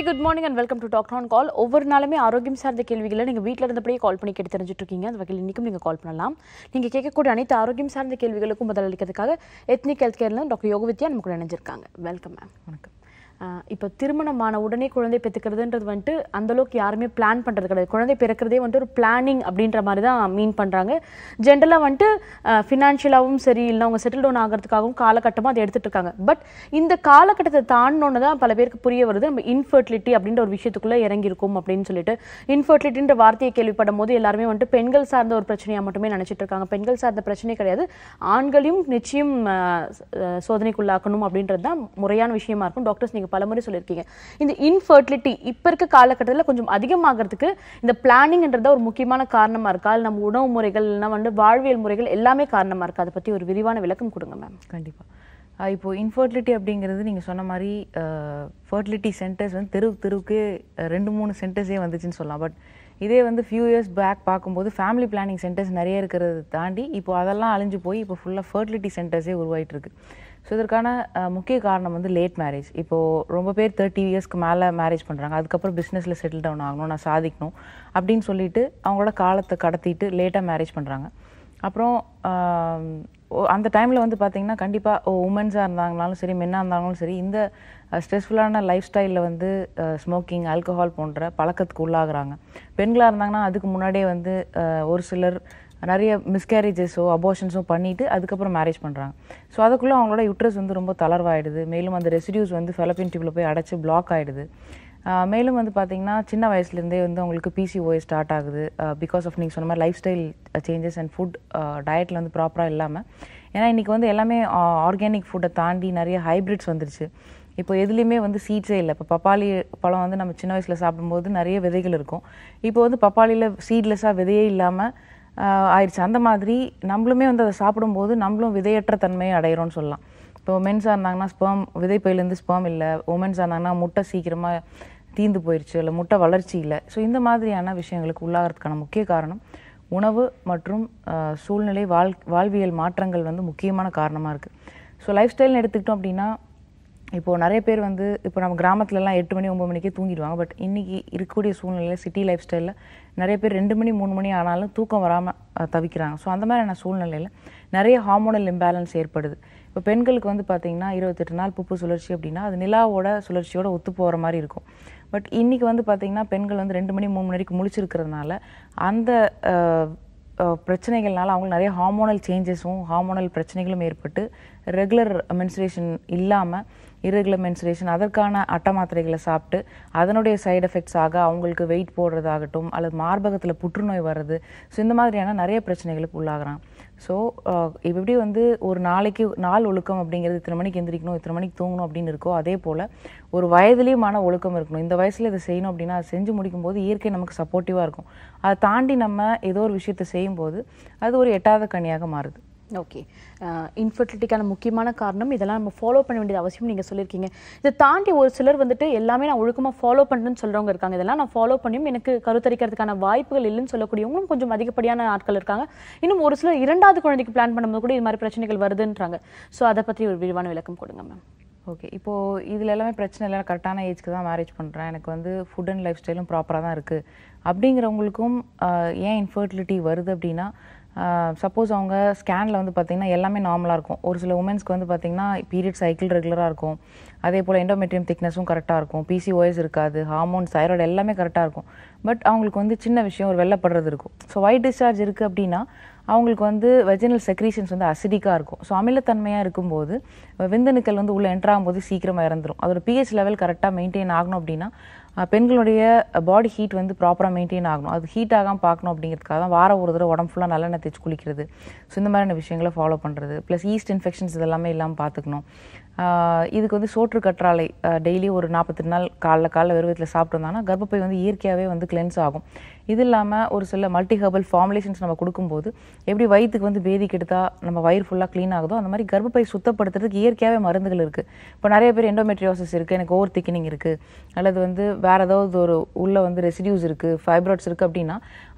Very good morning and welcome to doctor on call ஒவ்வொரு நாளுமே ஆரோக்கியம் சார்ந்த கேள்விகளை நீங்கள் வீட்டில் இருந்தபடியே கால் பண்ணி கேட்டு தெரிஞ்சுட்டு இருக்கீங்க அந்த வகையில் இன்றைக்கும் நீங்கள் கால் பண்ணலாம் நீங்கள் கேட்கக்கூடிய அனைத்து ஆரோக்கியம் சார்ந்த கேள்விகளுக்கும் பதிலளிக்கிறதுக்காக எத்னிக் ஹெல்த் கேர்ல டாக்டர் யோகவித்யா நமக்கு கூட இணைஞ்சிருக்காங்க வெல்கம் மேம் வணக்கம் இப்போ திருமணமான உடனே குழந்தை பெற்றுக்கிறதுன்றது வந்துட்டு அந்த அளவுக்கு யாருமே பிளான் பண்ணுறது கிடையாது குழந்தை பிறக்கிறதே வந்துட்டு ஒரு பிளானிங் அப்படின்ற மாதிரி தான் மீன் பண்ணுறாங்க ஜென்ரலாக வந்துட்டு ஃபினான்ஷியலாகவும் சரி இல்லை அவங்க செட்டில் டவுன் ஆகிறதுக்காகவும் காலகட்டமாக அதை எடுத்துட்டு இருக்காங்க பட் இந்த காலகட்டத்தை தாண்டினோன்னு தான் பல பேருக்கு புரிய வருது நம்ம இன்ஃபர்டிலிட்டி அப்படின்ற ஒரு விஷயத்துக்குள்ளே இறங்கியிருக்கும் அப்படின்னு சொல்லிட்டு இன்ஃபர்டிலிட்டின்ற வார்த்தையை கேள்விப்படும் போது எல்லாருமே வந்துட்டு பெண்கள் சார்ந்த ஒரு பிரச்சனையாக மட்டுமே நினச்சிட்டு இருக்காங்க பெண்கள் சார்ந்த பிரச்சனை கிடையாது ஆண்களையும் நிச்சயம் அஹ், அஹ், சோதனைக்குள்ளாக்கணும் அப்படின்றது தான் முறையான விஷயமா இருக்கும் டாக்டர்ஸ் நீங்கள் பலமுறை சொல்லியிருக்கீங்க இந்த இன்ஃபர்டிலிட்டி இப்போ இருக்க காலகட்டத்தில் கொஞ்சம் அதிகமாகிறதுக்கு இந்த பிளானிங்ன்றது ஒரு முக்கியமான காரணமா இருக்கா இல்லை நம்ம உணவு முறைகள் இல்லைன்னா வந்து வாழ்வியல் முறைகள் எல்லாமே காரணமா இருக்கா அதை பற்றி ஒரு விரிவான விளக்கம் கொடுங்க மேம் கண்டிப்பாக இப்போ இன்ஃபர்டிலிட்டி அப்படிங்கிறது நீங்கள் சொன்ன மாதிரி ஃபர்டிலிட்டி சென்டர்ஸ் வந்து தெரு தெருவுக்கு அஹ், ரெண்டு மூணு சென்டர்ஸே வந்துச்சுன்னு சொல்லலாம் பட் இதே வந்து ஃபியூ இயர்ஸ் பேக் பார்க்கும்போது ஃபேமிலி பிளானிங் சென்டர்ஸ் நிறைய இருக்கிறத தாண்டி இப்போ அதெல்லாம் அழிஞ்சு போய் இப்போ ஃபுல்லாக ஃபர்டிலிட்டி சென்டர்ஸே உருவாயிட்டு இருக்கு ஸோ இதற்கான அஹ், முக்கிய காரணம் வந்து லேட் மேரேஜ் இப்போது ரொம்ப பேர் தேர்ட்டி இயர்ஸ்க்கு மேலே மேரேஜ் பண்ணுறாங்க அதுக்கப்புறம் பிஸ்னஸில் செட்டில் டவுன் ஆகணும் நான் சாதிக்கணும் அப்படின்னு சொல்லிட்டு அவங்களோட காலத்தை கடத்திட்டு லேட்டாக மேரேஜ் பண்ணுறாங்க அப்புறம் ஆம், ஓ- அந்த டைமில் வந்து பார்த்தீங்கன்னா கண்டிப்பாக உமன்ஸாக இருந்தாங்கனாலும் சரி மென்னாக இருந்தாலும் சரி இந்த ஸ்ட்ரெஸ்ஃபுல்லான லைஃப் ஸ்டைலில் வந்து ஸ்மோக்கிங் ஆல்கஹால் போன்ற பழக்கத்துக்கு உள்ளாகுறாங்க பெண்களாக இருந்தாங்கன்னா அதுக்கு முன்னாடியே வந்து அஹ், ஒரு சிலர் நிறைய மிஸ்கேரேஜஸோ அபோஷன்ஸோ பண்ணிட்டு அதுக்கப்புறம் மேரேஜ் பண்ணுறாங்க ஸோ அதுக்குள்ளே அவங்களோட யுட்ரஸ் வந்து ரொம்ப தளர்வாயிடுது மேலும் அந்த ரெசிடியூஸ் வந்து ஃபெலப்பின் டியூப்ல போய் அடைச்சு பிளாக் ஆயிடுது ஆஹ் மேலும் வந்து பார்த்தீங்கன்னா சின்ன வயசுலேருந்தே வந்து அவங்களுக்கு பிசிஓஎஸ் ஸ்டார்ட் ஆகுது பிகாஸ் ஆஃப் நீங்கள் சொன்ன மாதிரி life style changes and food டயட்டில் வந்து ப்ராப்பராக இல்லாமல் ஏன்னா இன்றைக்கி வந்து எல்லாமே ஆர்கானிக் ஃபுட்டை தாண்டி நிறைய ஹைப்ரிட்ஸ் வந்துருச்சு இப்போ எதுலேயுமே வந்து சீட்ஸே இல்லை இப்போ பப்பாளி பழம் வந்து நம்ம சின்ன வயசில் சாப்பிடும்போது நிறைய விதைகள் இருக்கும் இப்போ வந்து பப்பாளியில் சீட்லெஸ்ஸாக விதையே இல்லாமல் ஆயிடுச்சு அந்த மாதிரி நம்மளுமே வந்து அதை சாப்பிடும்போது நம்மளும் விதையற்ற தன்மையை அடையிறோம்னு சொல்லலாம் இப்போ மென்ஸாக இருந்தாங்கன்னா ஸ்பெர்ம் விதைப்பையிலேருந்து ஸ்பெர்ம் இல்லை உமன்ஸாக இருந்தாங்கன்னா முட்டை சீக்கிரமாக தீந்து போயிடுச்சு இல்லை முட்டை வளர்ச்சி இல்லை ஸோ இந்த மாதிரியான விஷயங்களுக்கு உள்ளாகிறதுக்கான முக்கிய காரணம் உணவு மற்றும் ஆஹ், சூழ்நிலை வாழ் வாழ்வியல் மாற்றங்கள் வந்து முக்கியமான காரணமாக இருக்குது ஸோ லைஃப் ஸ்டைல்னு எடுத்துக்கிட்டோம் அப்படின்னா இப்போ நிறைய பேர் வந்து இப்போ நம்ம கிராமத்துலலாம் எட்டு மணி ஒம்பது மணிக்கே தூங்கிடுவாங்க பட் இன்னைக்கு இருக்கக்கூடிய சூழ்நிலையில் சிட்டி லைஃப் ஸ்டைலில் நிறைய பேர் ரெண்டு மணி மூணு மணி ஆனாலும் தூக்கம் வராமல் தவிக்கிறாங்க ஸோ அந்த மாதிரியான சூழ்நிலையில் நிறைய ஹார்மோனல் இம்பேலன்ஸ் ஏற்படுது இப்போ பெண்களுக்கு வந்து பார்த்தீங்கன்னா இருபத்தெட்டு நாள் புப்பு சுழற்சி அப்படின்னா அது நிலாவோட சுழற்சியோட ஒத்து போகிற மாதிரி இருக்கும் பட் இன்னைக்கு வந்து பார்த்தீங்கன்னா பெண்கள் வந்து ரெண்டு மணி மூணு மணிக்கு முழிச்சிருக்கிறதுனால அந்த அஹ், அஹ், பிரச்சனைகள்னால அவங்களுக்கு நிறைய ஹார்மோனல் சேஞ்சஸும் ஹார்மோனல் பிரச்சனைகளும் ஏற்பட்டு ரெகுலர் மென்சுரேஷன் இல்லாமல் irregular menstruation அதற்கான அட்டை மாத்திரைகளை சாப்பிட்டு அதனுடைய சைடு எஃபெக்ட்ஸ் ஆக அவங்களுக்கு வெயிட் போடுறதாகட்டும் அல்லது மார்பகத்தில் புற்றுநோய் வர்றது ஸோ இந்த மாதிரியான நிறைய பிரச்சனைகளுக்கு உள்ளாகுறாங்க ஸோ எப்படி வந்து ஒரு நாளைக்கு நாள் ஒழுக்கம் அப்படிங்கிறது இத்தனை மணிக்கு எந்திரிக்கணும் இத்தனை மணிக்கு தூங்கணும் அப்படின்னு இருக்கோ அதே போல் ஒரு வயதுலேயுமான ஒழுக்கம் இருக்கணும் இந்த வயசில் இதை செய்யணும் அப்படின்னா அதை செஞ்சு முடிக்கும்போது இயற்கை நமக்கு சப்போர்ட்டிவாக இருக்கும் அதை தாண்டி நம்ம ஏதோ ஒரு விஷயத்தை செய்யும்போது அது ஒரு எட்டாத கனியாக மாறுது ஓகே இன்ஃபர்டிலிட்டிக்கான முக்கியமான காரணம் இதெல்லாம் நம்ம ஃபாலோ பண்ண வேண்டியது அவசியம் நீங்கள் சொல்லியிருக்கீங்க இதை தாண்டி ஒரு சிலர் வந்துட்டு எல்லாமே நான் ஒழுக்கமாக ஃபாலோ பண்ணுறேன்னு சொல்கிறவங்க இருக்காங்க இதெல்லாம் நான் ஃபாலோ பண்ணியும் எனக்கு கருத்தரிக்கிறதுக்கான வாய்ப்புகள் இல்லைன்னு சொல்லக்கூடியவங்களும் கொஞ்சம் அதிகப்படியான ஆட்கள் இருக்காங்க இன்னும் ஒரு சிலர் இரண்டாவது குழந்தைக்கு பிளான் பண்ணும்போது கூட இது மாதிரி பிரச்சனைகள் வருதுன்றாங்க ஸோ அதை பற்றி ஒரு விரிவான விளக்கம் கொடுங்க மேம் ஓகே இப்போது இதில் எல்லாமே பிரச்சனை இல்லை கரெக்டான ஏஜ்க்கு தான் மேரேஜ் பண்ணுறேன் எனக்கு வந்து ஃபுட் அண்ட் லைஃப் ஸ்டைலும் ப்ராப்பராக தான் இருக்குது அப்படிங்கிறவங்களுக்கும் ஆஹ், ஏன் இன்ஃபர்டிலிட்டி வருது அப்படின்னா சப்போஸ் அவங்க ஸ்கேனில் வந்து பார்த்திங்கன்னா எல்லாமே நார்மலாக இருக்கும் ஒரு சில உமன்ஸ்க்கு வந்து பார்த்திங்கன்னா பீரியட் சைக்கிள் ரெகுலராக இருக்கும் அதே போல் எண்டோமெட்ரியம் திக்னஸும் கரெக்டாக இருக்கும் பிசிஓஎஸ் இருக்காது ஹார்மோன்ஸ் தைராய்டு எல்லாமே கரெக்டாக இருக்கும் பட் அவங்களுக்கு வந்து சின்ன விஷயம் ஒரு வெள்ளப்படுறது இருக்கும் ஸோ ஒயிட் டிஸ்சார்ஜ் இருக்குது அப்படின்னா அவங்களுக்கு வந்து வெஜினல் செக்ரீஷன்ஸ் வந்து அசிடிக்காக இருக்கும் ஸோ அமிலத்தன்மையாக இருக்கும்போது விந்தணுக்கள் வந்து உள்ளே என்ட்ரு ஆகும்போது சீக்கிரமாக இறந்துரும் அதோட பிஹெச் லெவல் கரெக்டாக மெயின்டைன் ஆகணும் அப்படின்னா அஹ், பெண்களுடைய பாடி ஹீட் வந்து ப்ராப்பராக மெயின்டைன் ஆகணும் அது ஹீட் ஆகாமல் பார்க்கணும் அப்படிங்கிறதுக்காக தான் வாரம் ஒரு தடவை உடம்பு ஃபுல்லாக நல்லெண்ணெய் தேய்ச்சி குளிக்கிறது ஸோ இந்த மாதிரியான விஷயங்களை ஃபாலோ பண்ணுறது ப்ளஸ் ஈஸ்ட் இன்ஃபெக்ஷன்ஸ் இதெல்லாமே இல்லாமல் பார்த்துக்கணும் ஆஹ் இதுக்கு வந்து சோற்று கற்றாழை டெய்லி ஒரு நாற்பத்தெட்டு நாள் காலைல காலைல வெறுவத்தில் சாப்பிட்டு வந்தாங்கன்னா கர்ப்பப்பை வந்து இயற்கையாகவே வந்து கிளென்ஸ் ஆகும் இது இல்லாமல் ஒரு சில மல்டி ஹெர்பல் ஃபார்முலேஷன்ஸ் நம்ம கொடுக்கும்போது எப்படி வயிற்றுக்கு வந்து பேதிக்கு எடுத்தால் நம்ம வயிறு ஃபுல்லாக க்ளீன் ஆகுதோ அந்த மாதிரி கர்ப்பப்பை சுத்தப்படுத்துறதுக்கு இயற்கையாகவே மருந்துகள் இருக்குது இப்போ நிறைய பேர் எண்டோமெட்ரியோசிஸ் இருக்குது எனக்கு ஓவர் திக்கினிங் இருக்குது அல்லது வந்து வேறு ஏதாவது ஒரு உள்ள வந்து ரெசிடியூஸ் இருக்குது ஃபைப்ராய்ட்ஸ் இருக்குது அப்படின்னா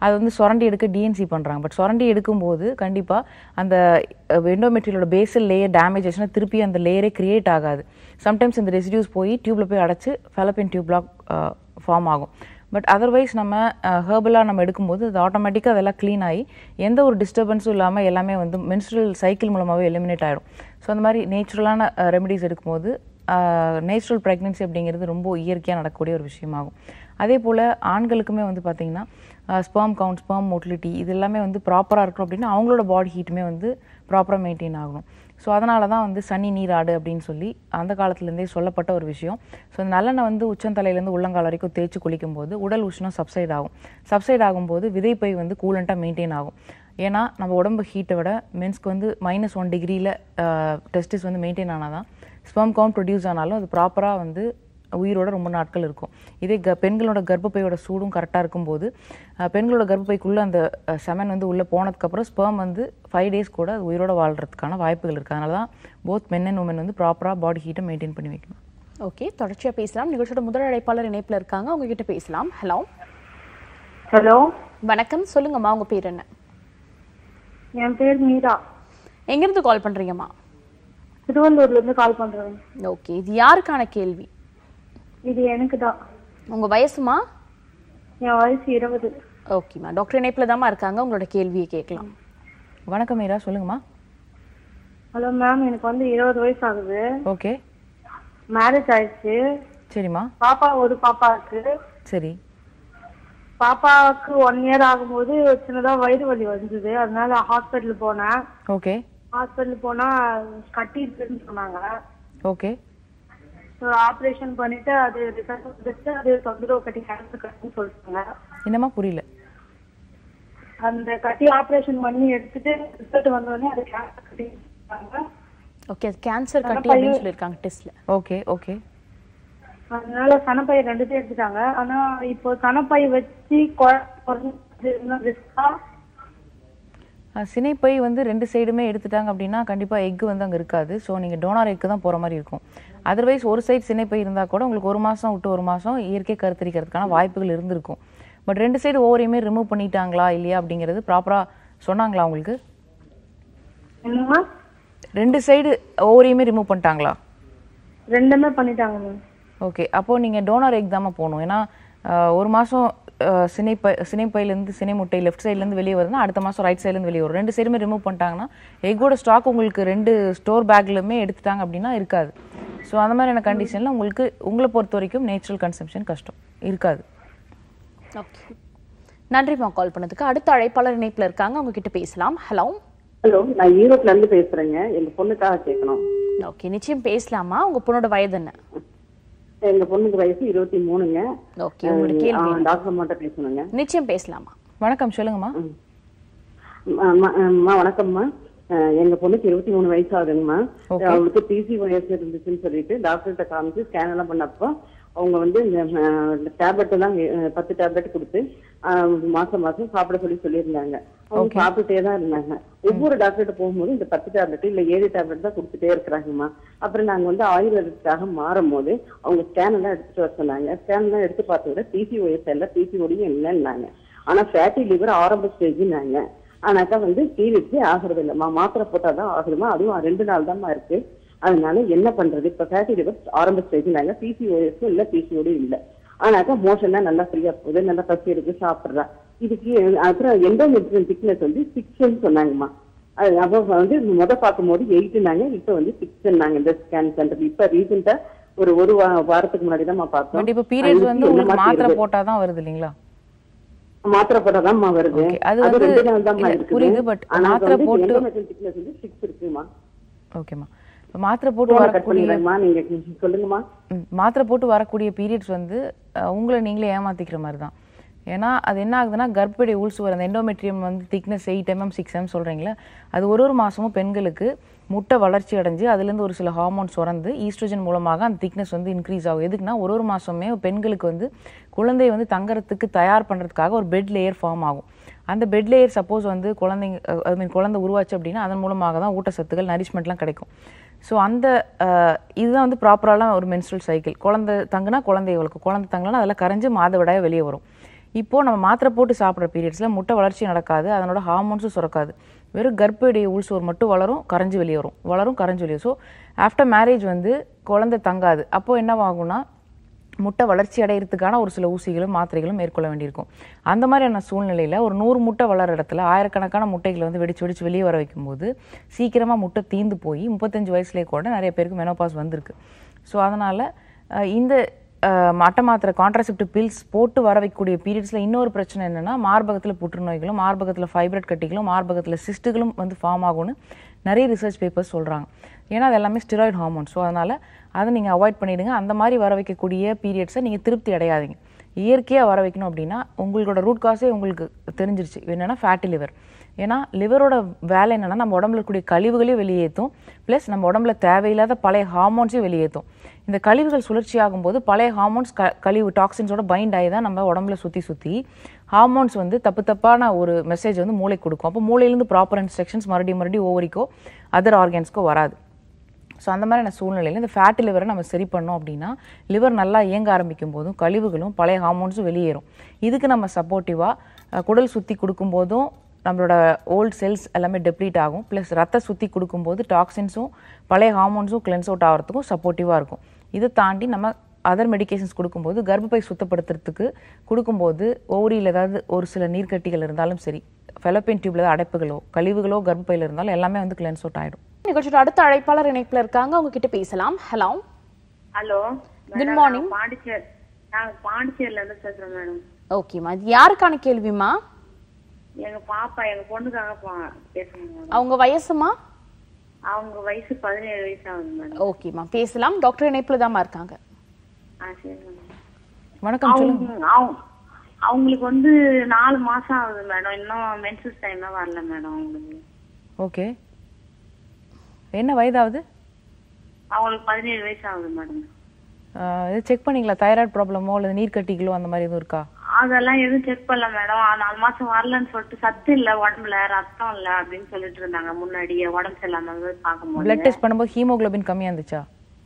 அது வந்து சுரண்டி எடுக்க டிஎன்சி பண்ணுறாங்க பட் சுரண்டி எடுக்கும்போது கண்டிப்பாக அந்த எண்டோமெட்ரியலோட பேசல் லேயர் டேமேஜ் ஆச்சுன்னா திருப்பி அந்த லேயரே கிரியேட் ஆகாது சம்டைம்ஸ் இந்த ரெசிடியூஸ் போய் டியூப்ல போய் அடைச்சு ஃபெலப்பின் டியூப் பிளாக் ஃபார்ம் ஆகும் பட் அதர்வைஸ் நம்ம ஹேர்பலாக நம்ம எடுக்கும்போது அது ஆட்டோமேட்டிக்காக அதெல்லாம் க்ளீன் ஆகி எந்த ஒரு டிஸ்டர்பன்ஸும் இல்லாமல் எல்லாமே வந்து மென்ஸ்ட்ரல் சைக்கிள் மூலமாகவே எலிமினேட் ஆகிடும் ஸோ அந்த மாதிரி நேச்சுரலான ரெமெடிஸ் எடுக்கும்போது நேச்சுரல் ப்ரெக்னென்சி அப்படிங்கிறது ரொம்ப இயற்கையாக நடக்கக்கூடிய ஒரு விஷயமாகும் அதே போல் ஆண்களுக்குமே வந்து பார்த்திங்கன்னா ஸ்பெர்ம் கவுண்ட் ஸ்பெர்ம் மோட்டிலிட்டி இது எல்லாமே வந்து ப்ராப்பராக இருக்கணும் அப்படின்னா அவங்களோட பாடி ஹீட்டுமே வந்து ப்ராப்பராக மெயின்டைன் ஆகணும் ஸோ அதனால தான் வந்து சனி நீராடு அப்படின்னு சொல்லி அந்த காலத்துலேருந்தே சொல்லப்பட்ட ஒரு விஷயம் ஸோ இந்த நல்லெண்ணெய் வந்து உச்சந்தலையிலேருந்து உள்ளங்கால் வரைக்கும் தேய்ச்சி குளிக்கும்போது உடல் உஷ்ணம் சப்சைட் ஆகும் சப்சைட் ஆகும்போது விதைப்பை வந்து கூலண்ட்டாக மெயின்டைன் ஆகும் ஏன்னா நம்ம உடம்பு ஹீட்டை விட மென்ஸ்க்கு வந்து மைனஸ் ஒன் டிகிரியில் டெஸ்டிஸ் வந்து மெயின்டைன் ஆனால் தான் ஸ்பெர்ம் கவுண்ட் ப்ரொடியூஸ் ஆனாலும் அது ப்ராப்பராக வந்து உயிரோட ரொம்ப நாட்கள் இருக்கும் இதே க பெண்களோட கர்ப்பப்பையோட சூடும் கரெக்டாக இருக்கும்போது அஹ், பெண்களோட கர்ப்பப்பைக்குள்ளே அந்த அஹ், செமன் வந்து உள்ளே போனதுக்கப்புறம் ஸ்பெர்ம் வந்து ஃபைவ் டேஸ் கூட அது உயிரோட வாழ்கிறதுக்கான வாய்ப்புகள் இருக்குது அதனால தான் போத் மென் அண்ட் உமன் வந்து ப்ராப்பராக பாடி ஹீட்டை மெயின்டைன் பண்ணி வைக்கணும் ஓகே தொடர்ச்சியாக பேசலாம் நிகழ்ச்சியோட முதல் அழைப்பாளர் இணைப்பில் இருக்காங்க அவங்க கிட்ட பேசலாம் ஹலோ ஹலோ வணக்கம் சொல்லுங்கம்மா உங்க பேர் என்ன என் பேர் மீரா எங்கிருந்து கால் பண்றீங்கம்மா திருவள்ளூர்ல இருந்து கால் பண்றேன் ஓகே இது யாருக்கான கேள்வி இது எனக்கு தான் உங்க வயசுமா என் வயசு இருபது ஓகேம்மா டாக்டர் இணைப்பில் தாம்மா இருக்காங்க உங்களோட கேள்வியை கேட்கலாம் வணக்கம் மீரா சொல்லுங்கம்மா ஹலோ மேம் எனக்கு வந்து இருபது வயசு ஆகுது ஓகே மேரேஜ் ஆயிடுச்சு சரிம்மா பாப்பா ஒரு பாப்பா இருக்கு சரி பாப்பாவுக்கு ஒன் இயர் ஆகும்போது சின்னதா வயிறு வலி வந்தது அதனால ஹாஸ்பிட்டல் போனேன் ஓகே ஹாஸ்பிட்டல் போனா கட்டி இருக்குன்னு சொன்னாங்க ஓகே ஆப்ரேஷன் பண்ணிட்டு அது ரிசல்ட் வந்துச்சு அது தொந்தரவு கட்டி கேன்சர் கட்டின்னு சொல்லிட்டாங்க என்னம்மா புரியல அந்த கட்டி ஆப்ரேஷன் பண்ணி எடுத்துட்டு ரிசல்ட் வந்தோடனே அது கேன்சர் கட்டி சொல்லிட்டாங்க. ஓகே அது கேன்சர் கட்டி அப்படின்னு சொல்லியிருக்காங்க டெஸ்ட்ல ஓகே ஓகே அதனால சனப்பை ரெண்டுத்தையும் எடுத்துட்டாங்க ஆனா இப்போ சனப்பை வச்சு குழந்தை ரிஸ்கா அஹ் சினைப்பை வந்து ரெண்டு சைடுமே எடுத்துட்டாங்க அப்படின்னா கண்டிப்பாக எக் வந்து அங்கே இருக்காது ஸோ நீங்கள் டோனார் எக்கு தான் போகிற மாதிரி இருக்கும் அதர்வைஸ் ஒரு சைடு சினைப்பை இருந்தால் கூட உங்களுக்கு ஒரு மாதம் விட்டு ஒரு மாதம் இயற்கை கருத்தரிக்கிறதுக்கான வாய்ப்புகள் இருந்திருக்கும் பட் ரெண்டு சைடு ஓவரையுமே ரிமூவ் பண்ணிட்டாங்களா இல்லையா அப்படிங்கிறது ப்ராப்பராக சொன்னாங்களா உங்களுக்கு என்னமா ரெண்டு சைடு ஓவரையுமே ரிமூவ் பண்ணிட்டாங்களா ரெண்டுமே பண்ணிட்டாங்க மேம் ஓகே அப்போது நீங்கள் டோனார் எக் தாம்மா போகணும் ஏன்னா அஹ், ஒரு மாதம் சினைப்பை சினைப்பையிலேருந்து சினை முட்டை லெஃப்ட் சைட்லேருந்து வெளியே வருதுன்னா அடுத்த மாதம் ரைட் சைட்லேருந்து வெளியே வரும் ரெண்டு சைடுமே ரிமூவ் பண்ணிட்டாங்கன்னா எக்கோட ஸ்டாக் உங்களுக்கு ரெண்டு ஸ்டோர் பேக்லையுமே எடுத்துட்டாங்க அப்படின்னா இருக்காது ஸோ அந்த மாதிரியான கண்டிஷனில் உங்களுக்கு உங்களை பொறுத்த வரைக்கும் நேச்சுரல் கன்சம்ஷன் கஷ்டம் இருக்காது ஓகே நன்றிம்மா கால் பண்ணதுக்கு அடுத்த அழைப்பாளர் இணைப்பில் இருக்காங்க அவங்க கிட்ட பேசலாம் ஹலோ ஹலோ நான் ஈரோட்ல இருந்து பேசுறேங்க எங்க பொண்ணுக்காக கேட்கணும் ஓகே நிச்சயம் பேசலாமா உங்க பொண்ணோட வயது என்ன எங்க பொண்ணுக்கு வயசு இருபத்தி மூணுங்க ஓகே உங்களோட கேள்வி ஆ, டாக்டர் மட்டும் பேசணுங்க நிச்சயம் பேசலாமா வணக்கம் சொல்லுங்கம்மா அம்மா, அம்மா, அம்மா வணக்கம்மா அஹ், எங்க பொண்ணுக்கு இருபத்தி மூணு வயசு ஆகுதுங்கம்மா அவளுக்கு பிசி வயசு இருந்துச்சுன்னு சொல்லிட்டு டாக்டர்கிட்ட காமிச்சு ஸ்கேன் எல்லாம் பண்ணப்போ அவங்க வந்து இந்த டேப்லெட் எல்லாம் அஹ், பத்து டேப்லெட் கொடுத்து அஹ், மாசம் மாசம் சாப்பிட சொல்லி சொல்லியிருந்தாங்க அவங்க சாப்பிட்டுட்டே தான் இருந்தாங்க ஒவ்வொரு டாக்டர்கிட்ட போகும்போது இந்த பத்து டேப்லெட் இல்ல ஏழு டேப்லெட் தான் கொடுத்துட்டே இருக்கிறாங்கம்மா அப்புறம் நாங்க வந்து ஆயுர்வேதத்துக்காக மாறும் போது அவங்க ஸ்கேன் எல்லாம் எடுத்துட்டு வர சொன்னாங்க ஸ்கேன் எல்லாம் எடுத்து பார்த்தோட பிசிஓஎஸ் எல்லாம் பிசிஓடியும் இல்லைன்னாங்க ஆனா ஃபேட்டி லிவர் ஆரம்ப ஸ்டேஜ்னாங்க ஆனாக்கா வந்து பீரியட்ஸே ஆகுறது இல்லம்மா மாத்திரை போட்டாதான் ஆகுதுமா அதுவும் ரெண்டு நாள் தான்மா இருக்கு அதனால என்ன பண்றது இப்ப ஃபேட்டி லிவர் ஆரம்ப ஸ்டேஜ்னாங்க பிசிஓஎஸும் இல்ல பிசிஓடி இல்ல ஆனாக்கா மோஷன் தான் நல்லா ஃப்ரீயா போகுது நல்லா பசி எடுத்து சாப்பிடுறா இதுக்கு அப்புறம் எண்டோமெட்ரியன் திக்னஸ் வந்து சிக்ஸ்ன்னு சொன்னாங்கம்மா அது அப்போ வந்து முத பார்க்கும்போது எயிட்டுனாங்க இப்ப வந்து சிக்ஸ்னாங்க இந்த ஸ்கேன் சென்டர் இப்ப ரீசெண்டா ஒரு ஒரு வா- வாரத்துக்கு முன்னாடி தான் பார்த்தோம் பட் இப்போ பீரியட்ஸ் வந்து அதுக்கு என்ன உங்களுக்கு மாதிரி மாத்திரை இருக்கு? போட்டால் தான் வருது இல்லைங்களா மாத்திரை போட்டாதாம்மா வருது Okay, அது அது வந்து- ரெண்டு நாள் தான்மா இல்ல, இருக்குது புரியுது, but ஆனா மாத்திரை வந்து போட்டு- endometrial thickness வந்து six இருக்குமா ஓகேம்மா இப்போ மாத்திரை போட்டு போன கட் வரக்கூடிய பண்ணிடுறேங்கம்மா நீங்க சொல்லுங்கம்மா ம், மாத்திரை போட்டு வரக்கூடிய பீரியட்ஸ் வந்து அஹ், உங்களை நீங்களே ஏமாத்திக்கிற மாதிரி தான் ஏன்னா அது என்ன ஆகுதுன்னா கர்ப்பப்பை உள்சுவர் அந்த எண்டோமெட்ரியம் வந்து thickness eight mm six m சொல்கிறீங்களே அது ஒரு ஒரு மாதமும் பெண்களுக்கு முட்டை வளர்ச்சி அடைஞ்சு அதுலேருந்து ஒரு சில ஹார்மோன்ஸ் சுரந்து ஈஸ்ட்ரோஜன் மூலமாக அந்த திக்னஸ் வந்து இன்க்ரீஸ் ஆகும் எதுக்குன்னா ஒரு ஒரு மாதமே பெண்களுக்கு வந்து குழந்தை வந்து தங்கறதுக்கு தயார் பண்ணுறதுக்காக ஒரு பெட் லேயர் ஃபார்ம் ஆகும் அந்த பெட் லேயர் சப்போஸ் வந்து குழந்தைங்க ஐ மீன் குழந்தை உருவாச்சு அப்படின்னா அதன் மூலமாக தான் ஊட்டச்சத்துக்கள் நரிஷ்மெண்ட்லாம் கிடைக்கும் ஸோ அந்த அஹ், இதுதான் வந்து ப்ராப்பரான ஒரு மென்ஸ்ட்ரல் சைக்கிள் குழந்தை தங்குனா குழந்தை வளர்க்கும் குழந்தை தங்கலனா அதெல்லாம் கரைஞ்சு மாதவிடாய வெளியே வரும் இப்போது நம்ம மாத்திரை போட்டு சாப்பிட்ற பீரியட்ஸில் முட்டை வளர்ச்சி நடக்காது அதனோட ஹார்மோன்ஸும் சுரக்காது வெறும் கர்ப்படைய உள்சோர் மட்டும் வளரும் கரைஞ்சு வெளியே வரும் வளரும் கரைஞ்சு வெளியே ஸோ ஆஃப்டர் மேரேஜ் வந்து குழந்தை தங்காது அப்போது என்னவாகும்னா முட்டை வளர்ச்சி அடையிறதுக்கான ஒரு சில ஊசிகளும் மாத்திரைகளும் மேற்கொள்ள வேண்டியிருக்கும் அந்த மாதிரியான சூழ்நிலையில் ஒரு நூறு முட்டை வளர இடத்துல ஆயிரக்கணக்கான முட்டைகளை வந்து வெடிச்சு வெடிச்சு வெளியே வர வைக்கும்போது சீக்கிரமாக முட்டை தீந்து போய் முப்பத்தஞ்சு வயசுலேயே கூட நிறைய பேருக்கு மெனோபாஸ் வந்திருக்கு ஸோ அதனால் இந்த அஹ், மட்ட மாத்திரை கான்ட்ராசெப்டிவ் பில்ஸ் போட்டு வர வைக்கக்கூடிய பீரியட்ஸில் இன்னொரு பிரச்சனை என்னென்னா மார்பகத்தில் புற்றுநோய்களும் மார்பகத்தில் ஃபைப்ரட் கட்டிகளும் மார்பகத்தில் சிஸ்ட்டுகளும் வந்து ஃபார்ம் ஆகும்னு நிறைய ரிசர்ச் பேப்பர்ஸ் சொல்கிறாங்க ஏன்னா அது எல்லாமே ஸ்டிராய்டு ஹார்மோன் ஸோ அதனால் அதை நீங்கள் அவாய்ட் பண்ணிவிடுங்க அந்த மாதிரி வர வைக்கக்கூடிய பீரியட்ஸை நீங்கள் திருப்தி அடையாதீங்க இயற்கையாக வர வைக்கணும் அப்படின்னா உங்களோட ரூட் காஸே உங்களுக்கு தெரிஞ்சிருச்சு என்னென்னா ஃபேட்டி லிவர் ஏன்னா லிவரோட வேலை என்னென்னா நம்ம உடம்புல இருக்கக்கூடிய கழிவுகளையும் வெளியேற்றும் ப்ளஸ் நம்ம உடம்புல தேவையில்லாத பழைய ஹார்மோன்ஸையும் வெளியேற்றும் இந்த கழிவுகள் சுழற்சி ஆகும்போது பழைய ஹார்மோன்ஸ் க கழிவு டாக்ஸின்ஸோட பைண்ட் ஆகி தான் நம்ம உடம்புல சுற்றி சுற்றி ஹார்மோன்ஸ் வந்து தப்பு தப்பான ஒரு மெசேஜ் வந்து மூளைக்கு கொடுக்கும் அப்போ மூளையிலேருந்து ப்ராப்பர் இன்ஸ்ட்ரக்ஷன்ஸ் மறுபடியும் மறுபடியும் ஓவரிக்கோ அதர் ஆர்கன்ஸ்க்கோ வராது ஸோ அந்த மாதிரியான சூழ்நிலையில் இந்த ஃபேட்டி லிவரை நம்ம சரி பண்ணோம் அப்படின்னா லிவர் நல்லா இயங்க ஆரம்பிக்கும் போதும் கழிவுகளும் பழைய ஹார்மோன்ஸும் வெளியேறும் இதுக்கு நம்ம சப்போர்ட்டிவாக குடல் சுற்றி கொடுக்கும்போதும் நம்மளோட ஓல்ட் செல்ஸ் எல்லாமே டெப்ளீட் ஆகும் ப்ளஸ் ரத்த சுற்றி கொடுக்கும்போது டாக்ஸின்ஸும் பழைய ஹார்மோன்ஸும் கிளென்ஸ் அவுட் ஆகிறதுக்கும் சப்போர்ட்டிவாக இருக்கும் இதை தாண்டி நம்ம அதர் மெடிகேஷன்ஸ் கொடுக்கும்போது கர்ப்பப்பை சுத்தப்படுத்துறதுக்கு கொடுக்கும்போது ஓவரியில் ஏதாவது ஒரு சில நீர்க்கட்டிகள் இருந்தாலும் சரி ஃபெலோப்பியன் டியூப்ல ஏதாவது அடைப்புகளோ கழிவுகளோ கர்ப்பப்பையில் இருந்தாலும் எல்லாமே வந்து கிளென்ஸ் அவுட் ஆகிடும் நிகழ்ச்சியோட அடுத்த அழைப்பாளர் இணைப்புல இருக்காங்க அவங்க கிட்ட பேசலாம் hello hello Good morning. Pondicherry நாங்க பாண்டிச்சேரியில இருந்து பேசுறோம் மேடம் ஓகேம்மா இது யாருக்கான கேள்விமா எங்க பாப்பா எங்க பொண்ணுக்காக பா- பேசணும் மேடம் அவங்க வயசுமா அவங்க வயசு பதினேழு வயசு ஆகுது மேடம் ஓகேம்மா பேசலாம் டாக்டர் இணைப்புல தாம்மா இருக்காங்க ஆ சரி மேடம் வணக்கம் சொல்லுங்க அவங்க அவங்க- அவங்களுக்கு வந்து நாலு மாசம் ஆகுது மேடம் இன்னும் மென்சஸ் டைமே வரல மேடம் அவங்களுக்கு ஓகே என்ன வயதாகுது அவங்களுக்கு பதினேழு வயசு ஆகுது மேடம் ஆஹ் இது செக் பண்ணீங்களா தைராய்டு ப்ராப்ளமோ அல்லது நீர்க்கட்டிகளோ அந்த மாதிரி எதுவும் இருக்கா அதெல்லாம் எதுவும் செக் பண்ணல மேடம் நாலு மாசம் வரலன்னு சொல்லிட்டு சத்து இல்ல உடம்புல ரத்தம் இல்ல அப்படின்னு சொல்லிட்டு இருந்தாங்க முன்னாடியே உடம்பு சரியில்லாம போது பார்க்கும்போது பிளட் டெஸ்ட் பண்ணும்போது ஹீமோகுளோபின் கம்மியாக இருந்துச்சா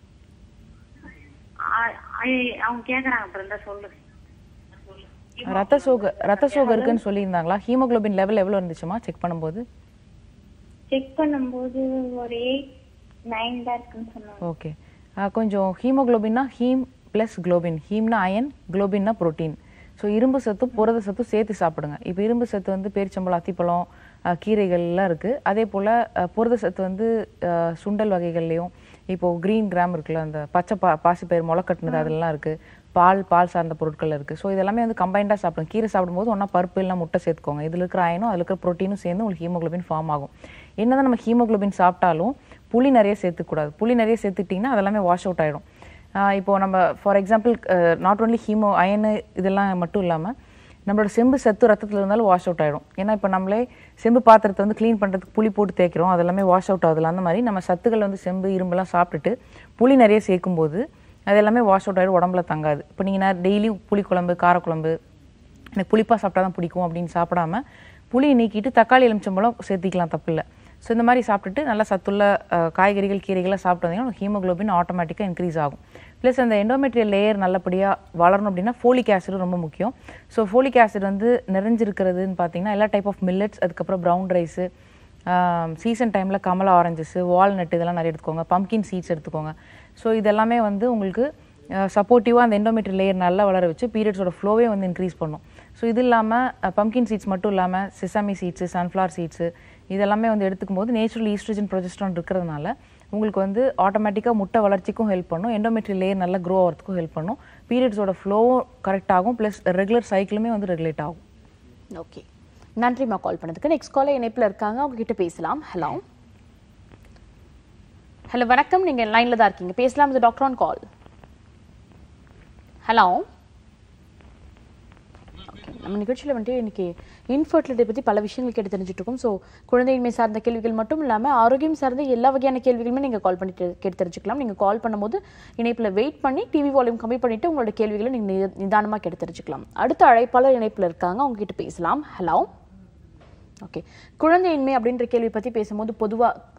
ஆ- ஐ- அவங்க கேக்குறாங்க அப்புறம் தான் சொல்லு ரத்த சோக ரத்த சோகை இருக்குன்னு சொல்லியிருந்தாங்களா ஹீமோகுளோபின் லெவல் எவ்வளோ இருந்துச்சுமா செக் பண்ணும்போது செக் பண்ணும்போது ஒரு எயிட் நைன் தான் இருக்குன்னு சொன்னாங்க ஓகே கொஞ்சம் ஹீமோகுளோபின்னா ஹீம் ப்ளஸ் குளோபின் ஹீம்னா அயன் குளோபின்னா புரோட்டீன் ஸோ இரும்பு சத்தும் புரத சத்தும் சேர்த்து சாப்பிடுங்க இப்போ இரும்பு சத்து வந்து பேரிச்சம்பழம் அத்திப்பழம் அஹ், கீரைகள்லாம் இருக்குது அதே போல் புரத சத்து வந்து அஹ், சுண்டல் வகைகள்லையும் இப்போது க்ரீன் கிராம் இருக்குல்ல அந்த பச்சை பா பாசிப்பயிர் முளை கட்டினது அதெல்லாம் இருக்குது பால் பால் சார்ந்த பொருட்கள் இருக்குது ஸோ இதெல்லாமே வந்து கம்பைண்டாக சாப்பிடுங்க கீரை சாப்பிடும்போது ஒன்றா பருப்பு இல்லைனா முட்டை சேர்த்துக்கோங்க இதில் இருக்கிற அயனும் அதில் இருக்கிற ப்ரோட்டீனும் சேர்ந்து உங்களுக்கு ஹீமோகுளோபின் ஃபார்ம் ஆகும் என்னதான் நம்ம ஹீமோகுளோபின் சாப்பிட்டாலும் புளி நிறைய சேர்த்துக்கூடாது புளி நிறைய சேர்த்துக்கிட்டிங்கன்னா அதெல்லாமே வாஷ் அவுட் ஆகிடும் இப்போ நம்ம for example not only hemo iron இதெல்லாம் மட்டும் இல்லாமல் நம்மளோட செம்பு சத்து ரத்தத்தில் இருந்தாலும் வாஷ் அவுட் ஆகிடும் ஏன்னா இப்போ நம்மளே செம்பு பாத்திரத்தை வந்து க்ளீன் பண்ணுறதுக்கு புளி போட்டு தேய்க்கிறோம் அது எல்லாமே வாஷ் அவுட் ஆகுதுல அந்த மாதிரி நம்ம சத்துக்கள் வந்து செம்பு இரும்பெல்லாம் சாப்பிட்டுட்டு புளி நிறைய சேர்க்கும்போது அது எல்லாமே வாஷ் அவுட் ஆகிடும் உடம்புல தங்காது இப்போ நீங்கள் டெய்லியும் புளிக்குழம்பு காரக்குழம்பு எனக்கு புளிப்பாக சாப்பிட்டா தான் பிடிக்கும் அப்படின்னு சாப்பிடாம புளியை நீக்கிட்டு தக்காளி எலுமிச்சம்பழம் சேர்த்திக்கலாம் தப்பில்லை ஸோ இந்த மாதிரி சாப்பிட்டுட்டு நல்லா சத்துள்ள அஹ், காய்கறிகள் கீரைகள்லாம் சாப்பிட்டு வந்தீங்கன்னா ஹீமோகுளோபின் ஆட்டோமேட்டிக்காக இன்க்ரீஸ் ஆகும் ப்ளஸ் அந்த எண்டோமெட்ரியல் லேயர் நல்லபடியாக வளரணும் அப்படின்னா ஃபோலிக் ஆசிட் ரொம்ப முக்கியம் ஸோ ஃபோலிக் ஆசிட் வந்து நிறைஞ்சிருக்கிறதுன்னு பார்த்தீங்கன்னா எல்லா டைப் ஆஃப் மில்லட்ஸ் அதுக்கப்புறம் ப்ரௌன் ரைஸு சீசன் டைமில் கமலா ஆரஞ்சஸ் வால்நட் இதெல்லாம் நிறைய எடுத்துக்கோங்க பம்கின் சீட்ஸ் எடுத்துக்கோங்க ஸோ இதெல்லாமே வந்து உங்களுக்கு சப்போர்ட்டிவாக அந்த எண்டோமெட்ரியல் லேயர் நல்லா வளர வச்சு பீரியட்ஸோட ஃப்ளோவே வந்து இன்க்ரீஸ் பண்ணும் ஸோ இது இல்லாமல் பம்கின் சீட்ஸ் மட்டும் இல்லாமல் சிசாமி சீட்ஸு சன்ஃப்ளவர் சீட்ஸு இதெல்லாமே வந்து எடுத்துக்கும் போது நேச்சுரல் ஈஸ்ட்ரஜன் ப்ரொஜெஸ்ட்ரான் இருக்கிறதுனால உங்களுக்கு வந்து ஆட்டோமேட்டிக்காக முட்டை வளர்ச்சிக்கும் ஹெல்ப் பண்ணும் எண்டோமெட்ரியல் லேயர் நல்லா க்ரோ ஆகிறதுக்கும் ஹெல்ப் பண்ணும் பீரியட்ஸோட ஃப்ளோவும் கரெக்ட் ஆகும் ப்ளஸ் ரெகுலர் சைக்கிளுமே வந்து ரெகுலேட் ஆகும் ஓகே நன்றிம்மா கால் பண்ணதுக்கு நெக்ஸ்ட் காலை இணைப்புல இருக்காங்க அவங்க கிட்ட பேசலாம் ஹலோ ஹலோ வணக்கம் நீங்க லைன்ல தான் இருக்கீங்க பேசலாம் இது doctor on call hello okay நம்ம நிகழ்ச்சியில் வந்துட்டு இன்னைக்கு இன்ஃபர்டிலிட்டி பற்றி பல விஷயங்கள் கேட்டு தெரிஞ்சுட்டு இருக்கோம் ஸோ குழந்தையின்மை சார்ந்த கேள்விகள் மட்டும் இல்லாமல் ஆரோக்கியம் சார்ந்த எல்லா வகையான கேள்விகளுமே நீங்கள் கால் பண்ணி தெ- கேட்டு தெரிஞ்சுக்கலாம் நீங்கள் கால் பண்ணும்போது இணைப்பில் வெயிட் பண்ணி டிவி வால்யூம் கம்மி பண்ணிட்டு உங்களோட கேள்விகளை நீங்கள் நிதானமாக கேட்டு தெரிஞ்சுக்கலாம் அடுத்த அழைப்பாளர் இணைப்பில் இருக்காங்க அவங்க கிட்ட பேசலாம் ஹலோ ஓகே குழந்தையின்மை அப்படின்ற கேள்வி பற்றி பேசும்போது பொதுவாக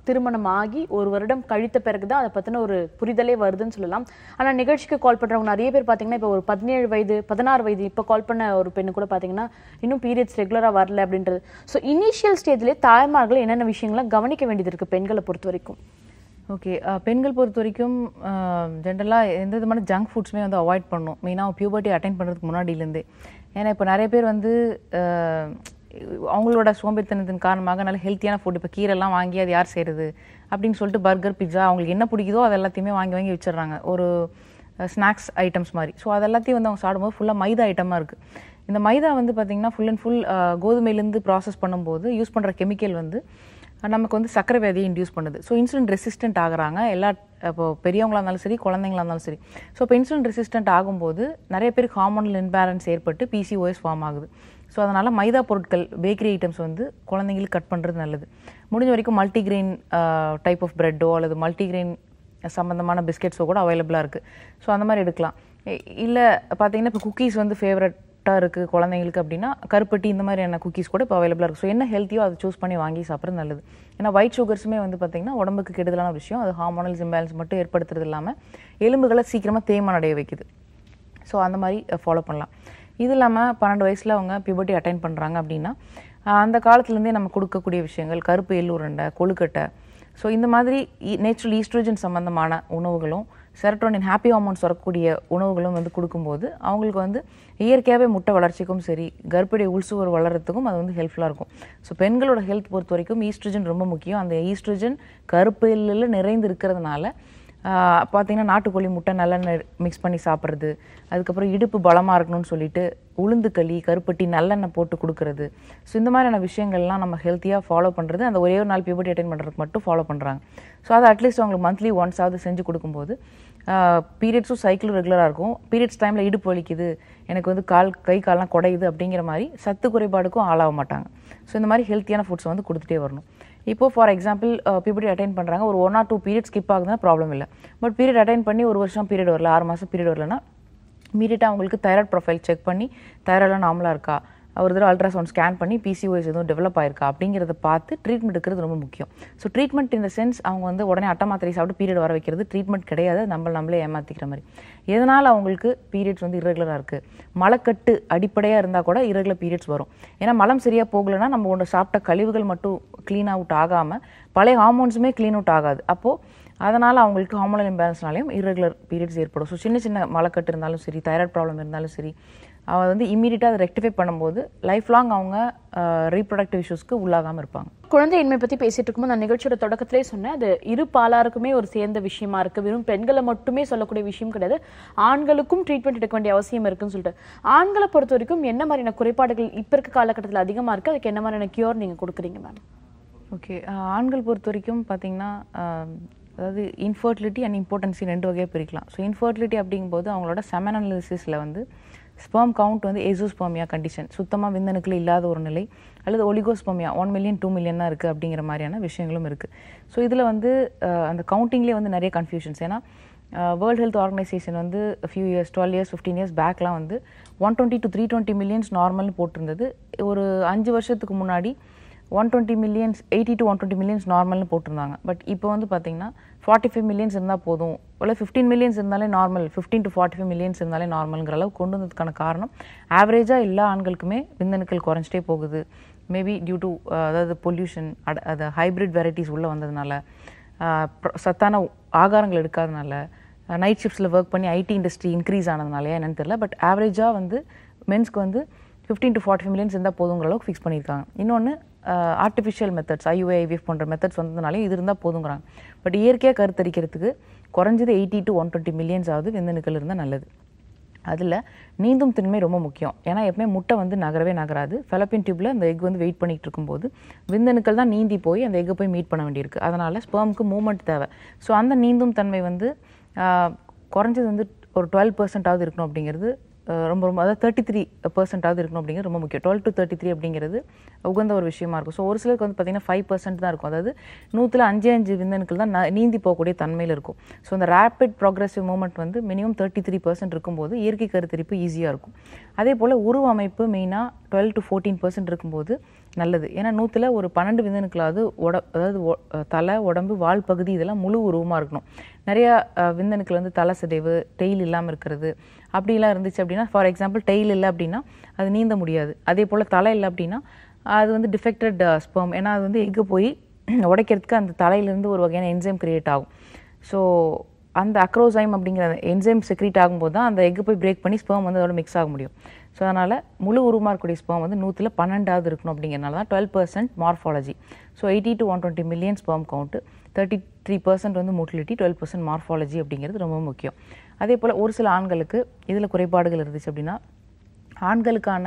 திருமணம் ஆகி ஒரு வருடம் கழித்த பிறகு தான் அதை பற்றின ஒரு புரிதலே வருதுன்னு சொல்லலாம் ஆனால் நிகழ்ச்சிக்கு கால் பண்ணுறவங்க நிறைய பேர் பார்த்தீங்கன்னா இப்போ ஒரு பதினேழு வயது பதினாறு வயது இப்போ கால் பண்ண ஒரு பெண்ணு கூட பார்த்தீங்கன்னா இன்னும் பீரியட்ஸ் ரெகுலராக வரல அப்படின்றது ஸோ இனிஷியல் ஸ்டேஜ்லேயே தாய்மார்கள் என்னென்ன விஷயங்கள்லாம் கவனிக்க வேண்டியது இருக்குது பெண்களை பொறுத்த வரைக்கும் ஓகே பெண்கள் பொறுத்த வரைக்கும் ஜென்ரலாக எந்த விதமான ஜங்க் ஃபுட்ஸுமே வந்து அவாய்ட் பண்ணணும் மெயினாக பியூபர்ட்டி அட்டைன் பண்ணுறதுக்கு முன்னாடியிலேருந்தே ஏன்னா இப்போ நிறைய பேர் வந்து அஹ், அவங்களோட சோம்பேறித்தனத்தின் காரணமாக நல்ல ஹெல்த்தியான ஃபுட் இப்போ கீரைலாம் வாங்கி அது யார் செய்கிறது அப்படின்னு சொல்லிட்டு பர்கர் பிட்ஸா அவங்களுக்கு என்ன பிடிக்குதோ அது எல்லாத்தையுமே வாங்கி வாங்கி வச்சிடுறாங்க ஒரு ஸ்நாக்ஸ் ஐட்டம்ஸ் மாதிரி ஸோ அது எல்லாத்தையும் வந்து அவங்க சாப்பிடும்போது ஃபுல்லாக மைதா ஐட்டமாக இருக்குது இந்த மைதா வந்து பார்த்திங்கன்னா ஃபுல் அண்ட் ஃபுல் கோதுமையிலேருந்து ப்ராசஸ் பண்ணும்போது யூஸ் பண்ணுற கெமிக்கல் வந்து நமக்கு வந்து சர்க்கரை வியாதியை இன்டியூஸ் பண்ணுது ஸோ இன்சுலின் ரெசிஸ்டன்ட் ஆகுறாங்க எல்லா இப்போ பெரியவங்களா இருந்தாலும் சரி குழந்தைங்களா இருந்தாலும் சரி ஸோ இப்போ இன்சுலின் ரெசிஸ்டன்ட் ஆகும்போது நிறைய பேருக்கு ஹார்மோனல் இன்பேலன்ஸ் ஏற்பட்டு பிசிஓஎஸ் ஃபார்ம் ஆகுது ஸோ அதனால் மைதா பொருட்கள் பேக்கரி ஐட்டம்ஸ் வந்து குழந்தைங்களுக்கு கட் பண்ணுறது நல்லது முடிஞ்ச வரைக்கும் மல்டிகிரெயின் டைப் ஆஃப் பிரெட்டோ அல்லது மல்டிகிரெயின் சம்மந்தமான பிஸ்கெட்ஸோ கூட அவைலபிளாக இருக்குது ஸோ அந்த மாதிரி எடுக்கலாம் இல்லை பார்த்தீங்கன்னா இப்போ குக்கீஸ் வந்து ஃபேவரட்டாக இருக்குது குழந்தைங்களுக்கு அப்படின்னா கருப்பட்டி இந்த மாதிரியான குக்கீஸ் கூட இப்போ அவைலபிளாக இருக்குது ஸோ என்ன ஹெல்த்தியோ அதை சூஸ் பண்ணி வாங்கி சாப்பிட்றது நல்லது ஏன்னா ஒயிட் சுகர்ஸுமே வந்து பார்த்திங்கன்னா உடம்புக்கு கெடுதலான விஷயம் அது ஹார்மோனல்ஸ் இம்பேலன்ஸ் மட்டும் ஏற்படுத்துறது இல்லாமல் எலும்புகளை சீக்கிரமாக தேய்மானம் அடைய வைக்குது ஸோ அந்த மாதிரி ஃபாலோ பண்ணலாம் இது இல்லாமல் பன்னெண்டு வயசில் அவங்க பியூபர்ட்டி அட்டைன் பண்ணுறாங்க அப்படின்னா ஆஹ் அந்த காலத்துலேருந்தே நம்ம கொடுக்கக்கூடிய விஷயங்கள் கருப்பு எள்ளு உருண்டை கொழுக்கட்டை ஸோ இந்த மாதிரி நேச்சுரல் ஈஸ்ட்ரோஜன் சம்பந்தமான உணவுகளும் செரட்டோனின் ஹாப்பி ஹார்மோன்ஸ் வரக்கூடிய உணவுகளும் வந்து கொடுக்கும்போது அவங்களுக்கு வந்து இயற்கையாகவே முட்டை வளர்ச்சிக்கும் சரி கர்ப்பிணி உள்சுவர் வளர்கிறதுக்கும் அது வந்து ஹெல்ப்ஃபுல்லாக இருக்கும் ஸோ பெண்களோட ஹெல்த் பொறுத்த வரைக்கும் ஈஸ்ட்ரோஜன் ரொம்ப முக்கியம் அந்த ஈஸ்ட்ரோஜன் கருப்பு எள்ளில் நிறைந்து இருக்கிறதுனால ஆஹ் பார்த்தீங்கன்னா நாட்டுக்கோழி முட்டை நல்லெண்ணெய் மிக்ஸ் பண்ணி சாப்பிட்றது அதுக்கப்புறம் இடுப்பு பலமாக இருக்கணும்னு சொல்லிட்டு உளுந்து களி கருப்பட்டி நல்லெண்ணெய் போட்டு கொடுக்கறது ஸோ இந்த மாதிரியான விஷயங்கள்லாம் நம்ம ஹெல்த்தியாக ஃபாலோ பண்ணுறது அந்த ஒரே ஒரு நாள் பியூபர்ட்டி அட்டைன் பண்ணுறதுக்கு மட்டும் ஃபாலோ பண்ணுறாங்க ஸோ அதை அட்லீஸ்ட் அவங்களுக்கு மந்த்லி ஒன்ஸ் ஆகுது செஞ்சு கொடுக்கும்போது பீரியட்ஸும் சைக்கிளும் ரெகுலராக இருக்கும் பீரியட்ஸ் டைமில் இடுப்பு வலிக்குது எனக்கு வந்து கால் கை கால்லாம் குடையுது அப்படிங்கிற மாதிரி சத்து குறைபாடுக்கும் ஆளாக மாட்டாங்க ஸோ இந்த மாதிரி ஹெல்த்தியான ஃபுட்ஸ் வந்து கொடுத்துட்டே வரணும் இப்போ ஃபார் எக்ஸாம்பிள் பிபிடி அட்டைன் பண்ணுறாங்க ஒரு one or two period skip ஆகுதுன்னா ப்ராப்ளம் இல்லை பட் பீரியட் அட்டைன் பண்ணி ஒரு வருஷம் பீரியட் வரல ஆறு மாதம் பீரியட் வரலன்னா இமீடியட்டாக அவங்களுக்கு தைராய்டு ப்ரொஃபைல் செக் பண்ணி தைராய்டெலாம் நார்மலாக இருக்கா ஒரு தடவை அல்ட்ராசவுண்ட் ஸ்கேன் பண்ணி பிசிஓஎஸ் எதுவும் டெவலப் ஆயிருக்கா அப்படிங்கிறத பார்த்து ட்ரீட்மெண்ட் எடுக்கிறது ரொம்ப முக்கியம் ஸோ ட்ரீட்மெண்ட் இந்த சென்ஸ் அவங்க வந்து உடனே அட்டை மாத்திரை சாப்பிட்டு பீரியட் வர வைக்கிறது ட்ரீட்மெண்ட் கிடையாது நம்ம நம்மளே ஏமாற்றிக்கிற மாதிரி எதனால் அவங்களுக்கு பீரியட்ஸ் வந்து இரகுலராக இருக்குது மலக்கட்டு அடிப்படையாக இருந்தால் கூட இரகுலர் பீரியட்ஸ் வரும் ஏன்னா மலம் சரியாக போகலைன்னா நம்ம ஒன்று சாப்பிட்ட கழிவுகள் மட்டும் க்ளீன் அவுட் ஆகாமல் பழைய ஹார்மோன்ஸுமே க்ளீன் அவுட் ஆகாது அப்போது அதனால் அவங்களுக்கு ஹார்மோனல் இம்பேலன்ஸ்னாலையும் irregular பீரியட்ஸ் ஏற்படும் ஸோ சின்ன சின்ன மலக்கட்டு இருந்தாலும் சரி தைராய்டு ப்ராப்ளம் இருந்தாலும் சரி அவ வந்து இம்மீடியட்டாக அதை ரெக்டிஃபை பண்ணும்போது லைஃப் லாங் அவங்க ரீப்ரொடக்டிவ் இஷ்யூஸ்க்கு உள்ளாகாமல் இருப்பாங்க குழந்தையின்மை பத்தி பேசிட்டு இருக்கும்போது நான் நிகழ்ச்சியோட தொடக்கத்திலே சொன்னேன் அது இரு பாலாருக்குமே ஒரு சேர்ந்த விஷயமா இருக்கு வெறும் பெண்களை மட்டுமே சொல்லக்கூடிய விஷயம் கிடையாது ஆண்களுக்கும் ட்ரீட்மெண்ட் எடுக்க வேண்டிய அவசியம் இருக்குன்னு சொல்லிட்டு ஆண்களை பொறுத்த வரைக்கும் என்ன மாதிரியான குறைபாடுகள் இப்ப இருக்க காலகட்டத்தில் அதிகமா இருக்கு அதுக்கு என்ன மாதிரியான கியூர் நீங்க கொடுக்குறீங்க மேம் ஓகே ஆண்கள் பொறுத்த வரைக்கும் பார்த்தீங்கன்னா ஆஹ், அதாவது இன்ஃபர்டிலிட்டி அண்ட் இம்பார்ட்டன்சி ரெண்டு வகையாக பிரிக்கலாம் ஸோ இன்ஃபர்டிலிட்டி அப்படிங்கும்போது அவங்களோட செமன் அனாலிசிஸில் வந்து ஸ்பெர்ம் கவுண்ட் வந்து எசோஸ்பெர்மியா கண்டிஷன் சுத்தமாக விந்தணுக்கள் இல்லாத ஒரு நிலை அல்லது oligospermia one million two million தான் இருக்குது அப்படிங்கிற மாதிரியான விஷயங்களும் இருக்குது ஸோ இதில் வந்து ஆஹ், அந்த கவுண்டிங்லேயே வந்து நிறைய கன்ஃபியூஷன்ஸ் ஏன்னா வேர்ல்ட் ஹெல்த் ஆர்கனைசேஷன் வந்து few years twelve years fifteen years பேக்லாம் வந்து one twenty to three twenty millions நார்மல்னு போட்டிருந்தது ஒரு அஞ்சு வருஷத்துக்கு முன்னாடி one twenty millions eighty to one twenty millions நார்மல்னு போட்டிருந்தாங்க பட் இப்போ வந்து பார்த்தீங்கன்னா ஃபார்ட்டி ஃபைவ் மில்லியன்ஸ் இருந்தால் போதும் இல்லை ஃபிஃப்டீன் மில்லியன்ஸ் இருந்தாலே normal fifteen to forty five millions இருந்தாலே நார்மல்ங்கிற அளவு கொண்டு வந்ததுக்கான காரணம் ஆவரேஜாக எல்லா ஆண்களுக்குமே விந்தணுக்கள் குறைஞ்சிட்டே போகுது மேபி டியூ டு அதாவது பொல்யூஷன் அது ஹைப்ரிட் வெரைட்டிஸ் உள்ளே வந்ததுனால ஆஹ் pro- சத்தான ஆகாரங்கள் எடுக்காதனால நைட் ஷிஃப்ட்ஸில் ஒர்க் பண்ணி ஐடி இண்டஸ்ட்ரி இன்க்ரீஸ் ஆனதுனாலயா என்னன்னு தெரியல பட் ஆவரேஜாக வந்து மென்ஸ்க்கு வந்து fifteen to forty five millions இருந்தால் போதுங்கிற அளவுக்கு ஃபிக்ஸ் பண்ணியிருக்காங்க இன்னொன்று ஆர்டிஃபிஷியல் மெத்தட்ஸ் ஐயூஏ ஐவிஎஃப் போன்ற மெத்தட்ஸ் வந்ததுனாலே இது இருந்தால் போதுங்கிறாங்க பட் இயற்கையாக கருத்தரிக்கிறதுக்கு குறைஞ்சது eighty to one twenty millions ஆகுது விந்தணுக்கள் இருந்தால் நல்லது அதில் நீந்தும் திண்மை ரொம்ப முக்கியம் ஏன்னா எப்பவுமே முட்டை வந்து நகரவே நகராது ஃபெலப்பின் டியூப்ல அந்த எக் வந்து வெயிட் பண்ணிட்டு இருக்கும்போது விந்தணுக்கள் தான் நீந்தி போய் அந்த எக்கை போய் மீட் பண்ண வேண்டியிருக்கு அதனால ஸ்பெர்முக்கு மூவ்மெண்ட் தேவை ஸோ அந்த நீந்தும் தன்மை வந்து ஆஹ், குறைஞ்சது வந்து ஒரு டுவெல் பர்சன்டாவது இருக்கணும் அப்படிங்கிறது ஆஹ், ரொம்ப ரொம்ப அதாவது தேர்ட்டி த்ரீ பர்சன்டாவது இருக்கணும் அப்படிங்கிறது ரொம்ப முக்கியம் டுவெல் டு தேர்ட்டி த்ரீ அப்படிங்கிறது உகந்த ஒரு விஷயமா இருக்கும் ஸோ ஒரு சிலருக்கு வந்து பார்த்தீங்கன்னா ஃபைவ் பர்சன்ட் தான் இருக்கும் அதாவது நூற்றில் அஞ்சு அஞ்சு விந்தணுக்கள் தான் ந- நீந்தி போகக்கூடிய தன்மையில் இருக்கும் ஸோ அந்த ரேபிட் ப்ராக்ரஸிவ் மூவ்மெண்ட் வந்து மினிமம் தேர்ட்டி த்ரீ பர்சன்ட் இருக்கும்போது இயற்கை கருத்தரிப்பு ஈஸியாக இருக்கும் அதே போல் உருவ அமைப்பு மெயினாக டுவெல் டு ஃபோர்டீன் பர்சன்ட் இருக்கும்போது நல்லது ஏன்னா நூற்றுல ஒரு பன்னெண்டு விந்தணுக்களாவது உட அதாவது ஒ- தலை உடம்பு வால் பகுதி இதெல்லாம் முழு உருவமாக இருக்கணும் நிறையா அஹ், விந்தணுக்கள் வந்து தலை சிதைவு டெய்ல் இல்லாமல் இருக்கிறது அப்படிலாம் இருந்துச்சு அப்படின்னா ஃபார் எக்ஸாம்பிள் டெய்ல் இல்லை அப்படின்னா அது நீந்த முடியாது அதே போல் தலை இல்லை அப்படின்னா அது வந்து டிஃபெக்டட் ஸ்பெர்ம் ஏன்னா அது வந்து எங்கே போய் உடைக்கிறதுக்கு அந்த தலையிலேருந்து ஒரு வகையான என்சைம் கிரியேட் ஆகும் ஸோ அந்த அக்ரோசைம் அப்படிங்கிற என்சைம் செக்ரீட் ஆகும்போது தான் அந்த எக்கு போய் பிரேக் பண்ணி ஸ்பெர்ம் வந்து அதோட மிக்ஸ் ஆக முடியும் ஸோ அதனால் முழு உருவமாக இருக்கக்கூடிய ஸ்பெர்ம் வந்து நூற்றில் பன்னெண்டாவது இருக்கணும் அப்படிங்கிறனால தான் twelve percent morphology so eighty to one twenty million sperm count thirty three percent வந்து மோட்டிலிட்டி டுவெல் பர்சன்ட் மார்ஃபாலஜி அப்படிங்கிறது ரொம்ப முக்கியம் அதே போல் ஒரு சில ஆண்களுக்கு இதில் குறைபாடுகள் இருந்துச்சு அப்படின்னா ஆண்களுக்கான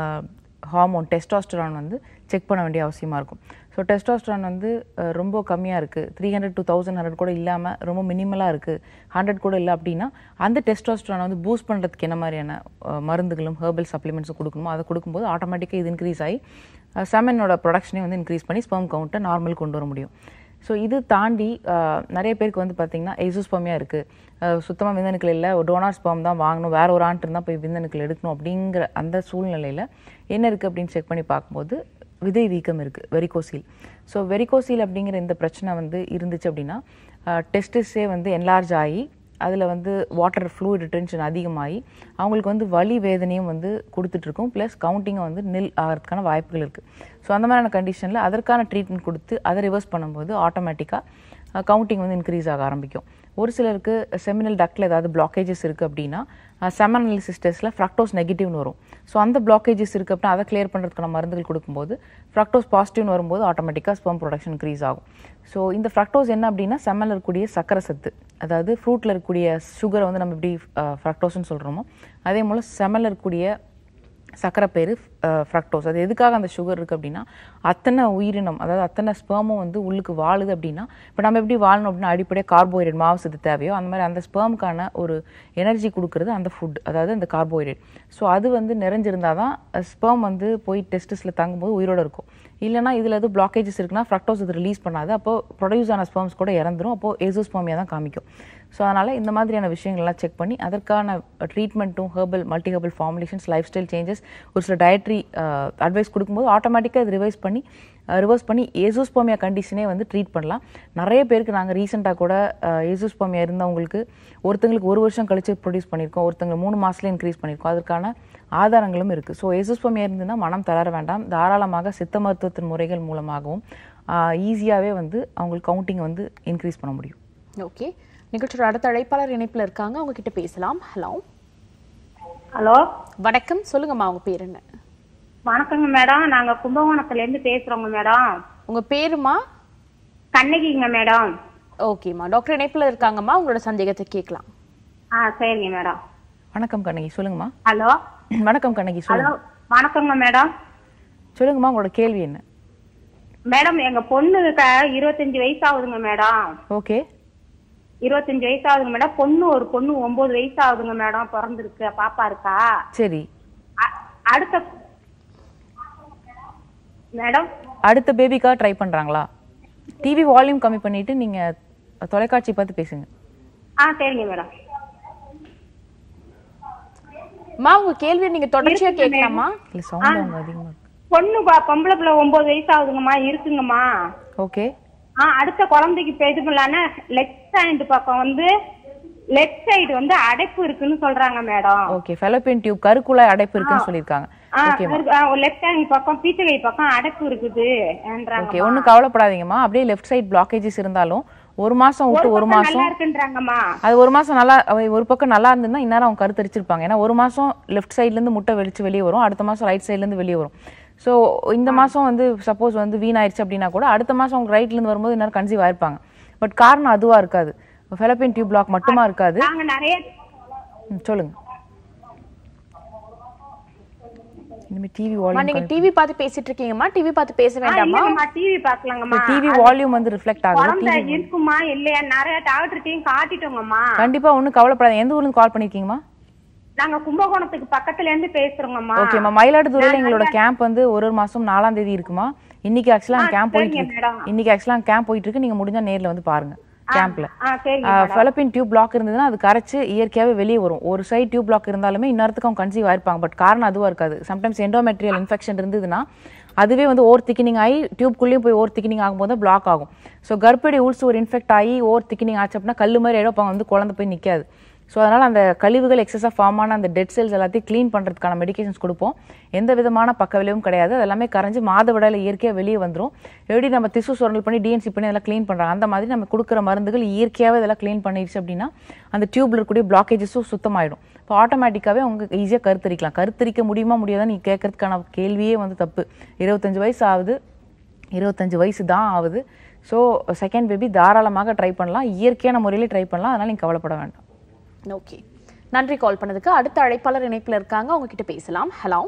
ஹார்மோன் டெஸ்டாஸ்டரான் வந்து செக் பண்ண வேண்டிய அவசியமாக இருக்கும் ஸோ டெஸ்டாஸ்டரான் வந்து அஹ், ரொம்ப கம்மியாக இருக்குது three hundred two thousand hundred கூட இல்லாமல் ரொம்ப மினிமலாக இருக்குது ஹண்ட்ரட் கூட இல்லை அப்படின்னா அந்த டெஸ்டாஸ்டரான் வந்து பூஸ்ட் பண்ணுறதுக்கு என்ன மாதிரியான அஹ், மருந்துகளும் ஹெர்பல் சப்ளிமெண்ட்ஸும் கொடுக்கணுமோ அதை கொடுக்கும்போது ஆட்டோமேட்டிக்காக இது இன்க்ரீஸ் ஆகி செமனோட ப்ரொடக்ஷனே வந்து இன்க்ரீஸ் பண்ணி ஸ்பெர்ம் கவுண்ட்டை நார்மல் கொண்டு வர முடியும் ஸோ இது தாண்டி அஹ், நிறைய பேருக்கு வந்து பார்த்தீங்கன்னா எசோஸ்பமியாக இருக்குது சுத்தமாக விந்தணுக்கள் இல்லை டோனார் ஸ்பெர்ம் தான் வாங்கணும் வேற ஒரு ஆண்டு இருந்தால் போய் விந்தணுக்கள் எடுக்கணும் அப்படிங்கிற அந்த சூழ்நிலையில் என்ன இருக்குது அப்படின்னு செக் பண்ணி பார்க்கும்போது விதை வீக்கம் இருக்குது வெரிகோசீல் ஸோ வெரிகோசீல் அப்படிங்கிற இந்த பிரச்சனை வந்து இருந்துச்சு அப்படின்னா டெஸ்டிஸே வந்து என்லார்ஜ் ஆகி அதில் வந்து வாட்டர் ஃப்ளூயிட் ரிட்டென்ஷன் அதிகமாகி அவங்களுக்கு வந்து வலி வேதனையும் வந்து கொடுத்துட்ருக்கும் ப்ளஸ் கவுண்டிங்கும் வந்து நில் ஆகிறதுக்கான வாய்ப்புகள் இருக்குது ஸோ அந்த மாதிரியான கண்டிஷனில் அதற்கான ட்ரீட்மெண்ட் கொடுத்து அதை ரிவர்ஸ் பண்ணும்போது ஆட்டோமேட்டிக்காக கவுண்டிங் வந்து இன்க்ரீஸ் ஆக ஆரம்பிக்கும் ஒரு சிலருக்கு செமினல் டக்டில் ஏதாவது பிளாக்கேஜஸ் இருக்குது அப்படின்னா செமனல் சிஸ்டர்ஸில் ஃப்ரக்டோஸ் நெகட்டிவ்னு வரும் ஸோ அந்த பிளாக்கேஜஸ் இருக்குது அப்படின்னா அதை கிளியர் பண்ணுறதுக்கான மருந்துகள் கொடுக்கும்போது ஃப்ரக்டோஸ் பாசிட்டிவ்னு வரும்போது ஆட்டோமேட்டிக்காக ஸ்பெர்ம் ப்ரொடக்ஷன் இன்க்ரீஸ் ஆகும் ஸோ இந்த ஃப்ரக்டோஸ் என்ன அப்படின்னா செம்மலில் இருக்கக்கூடிய சக்கரை சத்து அதாவது ஃப்ரூட்டில் இருக்கக்கூடிய சுகரை வந்து நம்ம எப்படி ஃப்ரக்டோஸ்னு சொல்கிறோமோ அதே போல் செம்மலில் இருக்கக்கூடிய சக்கரை பேர் ஃப்ரக்டோஸ் அது எதுக்காக அந்த சுகர் இருக்குது அப்படின்னா அத்தனை உயிரினம் அதாவது அத்தனை ஸ்பெர்மும் வந்து உள்ளுக்கு வாழுது அப்படின்னா இப்போ நம்ம எப்படி வாழணும் அப்படின்னா அடிப்படையாக கார்போஹைட்ரேட் மாவு சத்து தேவையோ அந்த மாதிரி அந்த ஸ்பெர்முக்கான ஒரு எனர்ஜி கொடுக்கறது அந்த ஃபுட் அதாவது அந்த கார்போஹைட்ரேட் ஸோ அது வந்து நிறைஞ்சிருந்தால் தான் ஸ்பெர்ம் வந்து போய் டெஸ்டிஸில் தங்கும்போது உயிரோட இருக்கும் இல்லைனா இதில் எதுவும் பிளாக்கேஜஸ் இருக்குன்னா ஃப்ரக்டோஸ் இது ரிலீஸ் பண்ணாது அப்போ ப்ரொடியூஸ் ஆன ஸ்பெர்ம்ஸ் கூட இறந்துரும் அப்போ ஏசோஸ்பெர்மியா தான் காமிக்கும் ஸோ அதனால் இந்த மாதிரியான விஷயங்கள்லாம் செக் பண்ணி அதற்கான ட்ரீட்மெண்ட்டும் herbal multi herbal formulations life style changes ஒரு சில டயட்ரி அட்வைஸ் கொடுக்கும்போது ஆட்டோமேட்டிக்காக இது ரிவைஸ் பண்ணி ரிவர்ஸ் பண்ணி ஏசோஸ்போமியா கண்டிஷனே வந்து ட்ரீட் பண்ணலாம் நிறைய பேருக்கு நாங்கள் ரீசெண்டாக கூட ஏசோஸ்போமியா இருந்தவங்களுக்கு ஒருத்தங்களுக்கு ஒரு வருஷம் கழிச்சு ப்ரொடியூஸ் பண்ணியிருக்கோம் ஒருத்தங்க மூணு மாதத்துல இன்க்ரீஸ் பண்ணியிருக்கோம் அதற்கான ஆதாரங்களும் இருக்குது ஸோ ஏசோஸ்போமியா இருந்ததுன்னா மனம் தளர வேண்டாம் தாராளமாக சித்த மருத்துவத்தின் முறைகள் மூலமாகவும் ஈஸியாகவே வந்து அவங்களுக்கு கவுண்டிங் வந்து இன்க்ரீஸ் பண்ண முடியும் ஓகே நிகழ்ச்சியோட அடுத்த அழைப்பாளர் இணைப்புல இருக்காங்க அவங்க கிட்ட பேசலாம் ஹலோ ஹலோ வணக்கம் சொல்லுங்கம்மா உங்க பேர் என்ன வணக்கங்க மேடம் நாங்க கும்பகோணத்துல இருந்து பேசுறோங்க மேடம் உங்க பேருமா கண்ணகிங்க மேடம் ஓகேம்மா டாக்டர் இணைப்புல இருக்காங்கம்மா உங்களோட சந்தேகத்தை கேட்கலாம் ஆ சரிங்க மேடம் வணக்கம் கண்ணகி சொல்லுங்கம்மா ஹலோ வணக்கம் கண்ணகி ஹலோ சொல்லுங்க வணக்கங்க மேடம் சொல்லுங்கம்மா உங்களோட கேள்வி என்ன மேடம் எங்க பொண்ணுக்கு இருபத்தஞ்சு வயசு ஆகுதுங்க மேடம் ஓகே இருபத்தஞ்சு வயசு ஆகுதுங்க மேடம் பொண்ணு ஒரு பொண்ணு ஒன்பது வயசு ஆகுதுங்க மேடம் பிறந்திருக்கு பாப்பா இருக்கா சரி அ- அடுத்த மேடம் அடுத்த பேபிக்காக ட்ரை பண்றாங்களா டிவி வால்யூம் கம்மி பண்ணிட்டு நீங்க தொலைக்காட்சி பார்த்து பேசுங்க ஆ சரிங்க மேடம் மா உங்க கேள்வியை நீங்க தொடர்ச்சியா கேட்கலாமா இல்ல சவுண்ட் அவங்க அதிகமா இருக்கு பொண்ணு பா- பொம்பளை பிள்ளை ஒன்பது வயசு ஆகுதுங்கம்மா இருக்குங்கம்மா ஓகே ஆ அடுத்த குழந்தைக்கு இப்ப இது பண்ணலான்னு லெஃப்ட் சைடு பக்கம் வந்து லெஃப்ட் சைடு வந்து அடைப்பு இருக்குன்னு சொல்றாங்க மேடம் ஓகே ஃபெலோபியன் டியூப் கருக்குழாய் அடைப்பு இருக்குன்னு சொல்லியிருக்காங்க லெஃப்ட் ஹேண்ட் பக்கம் பீச்சகை பக்கம் அடைப்பு இருக்குது ஓகே ஒன்றும் கவலைப்படாதீங்கம்மா அப்படியே லெஃப்ட் சைடு பிளாக்கேஜஸ் இருந்தாலும் ஒரு மாசம் விட்டு ஒரு மாசம் நல்லா இருக்குன்றாங்கம்மா அது ஒரு மாசம் நல்லா அவ- ஒரு பக்கம் நல்லா இருந்ததுன்னா இந்நேரம் அவங்க கருத்தரிச்சிருப்பாங்க ஏன்னா ஒரு மாசம் லெஃப்ட் சைட்ல இருந்து முட்டை வெளிச்சு வெளியே வரும் அடுத்த மாசம் ரைட் சைட்ல இருந்து வெளியே வரும் ஸோ இந்த மாசம் வந்து சப்போஸ் வந்து வீணாயிருச்சு அப்படின்னா கூட அடுத்த மாசம் அவங்க ரைட்ல இருந்து வரும்போது இந்நேரம் கன்சீவ் ஆயிருப்பாங்க பட் காரணம் அதுவா இருக்காது ஃபெலப்பின் டியூப் பிளாக் மட்டுமா இருக்காது நாங்க நிறைய ம், சொல்லுங்க இனிமே டிவி அம்மா, வால்யூம் நீங்க டிவி பார்த்து பேசிட்டு இருக்கீங்கம்மா டிவி பார்த்து பேச வேண்டாமா டிவி பாக்கலாங்கம்மா டிவி வால்யூம் வந்து ரிஃப்ளெக்ட் ஆகுது குழந்தை இருக்குமா இல்லையா நிறைய டாக்டர்கிட்டயும் காட்டிட்டோங்கம்மா கண்டிப்பா ஒன்றும் கவலைப்படாத எந்த ஊர்ல இருந்து கால் பண்ணிருக்கீங்கம்மா நாங்க கும்பகோணத்துக்கு பக்கத்துல இருந்து பேசுறோங்கம்மா ஓகேம்மா மயிலாடுதுறையில எங்களோட கேம்ப் வந்து ஒரு ஒரு மாசம் நாலாம் தேதி இருக்குமா இன்னைக்கு ஆக்சுவலா கேம்ப் போயிட்டு சரிங்க இருக்கு மேடம். இன்னைக்கு ஆக்சுவலா கேம்ப் போயிட்டு இருக்கு நீங்க முடிஞ்சா நேர்ல வந்து பாருங்க கேம்ப்ல ஆ சரிங்க ஃபெலப்பின் டியூப் பிளாக் இருந்ததுன்னா அது கரைச்சு இயற்கையாவே வெளியே வரும் ஒரு சைடு டியூப் பிளாக் இருந்தாலுமே இன்னொருத்துக்கு அவங்க கன்சீவ் ஆயிருப்பாங்க பட் காரணம் அதுவா இருக்காது சம்டைம்ஸ் எண்டோமெட்ரியல் இன்ஃபெக்ஷன் இருந்ததுன்னா அதுவே வந்து ஓவர் திக்கினிங் ஆகி டியூப்குள்ளேயும் போய் ஓவர் திக்கினிங் ஆகும்போது தான் பிளாக் ஆகும் ஸோ கர்ப்படி உள்ஸ் ஒரு இன்ஃபெக்ட் ஆகி ஓவர் திக்கினிங் ஆச்சு அப்படின்னா கல் மாதிரி இடம் வந்து குழந்தை போய் நிற்காது ஸோ அதனால் அந்த கழிவுகள் எக்ஸஸாக ஃபார்ம் ஆன அந்த டெட் செல்ஸ் எல்லாத்தையும் க்ளீன் பண்ணுறதுக்கான மெடிகேஷன்ஸ் கொடுப்போம் எந்த விதமான பக்க விளைவும் கிடையாது அது எல்லாமே கரைஞ்சு மாதவிடாயில் இயற்கையாக வெளியே வந்துடும் எப்படி நம்ம திசு சுரண்டல் பண்ணி டிஎன்சி பண்ணி அதெல்லாம் க்ளீன் பண்ணுறாங்க அந்த மாதிரி நம்ம கொடுக்குற மருந்துகள் இயற்கையாகவே இதெல்லாம் க்ளீன் பண்ணிடுச்சு அப்படின்னா அந்த டியூப்ல இருக்கக்கூடிய பிளாக்கேஜஸும் சுத்தமாயிடும் இப்போ ஆட்டோமேட்டிக்காகவே உங்களுக்கு ஈஸியாக கருத்தரிக்கலாம் கருத்தரிக்க முடியுமா முடியாதா நீ கேட்கறதுக்கான கேள்வியே வந்து தப்பு இருபத்தஞ்சு வயசு ஆகுது இருபத்தஞ்சு வயசு தான் ஆகுது ஸோ செகண்ட் பேபி தாராளமாக ட்ரை பண்ணலாம் இயற்கையான முறையிலே ட்ரை பண்ணலாம் அதனால் நீங்கள் கவலைப்பட வேண்டாம் ஓகே நன்றி கால் பண்ணதுக்கு அடுத்த அழைப்பாளர் இணைப்புல இருக்காங்க அவங்க கிட்ட பேசலாம் ஹலோ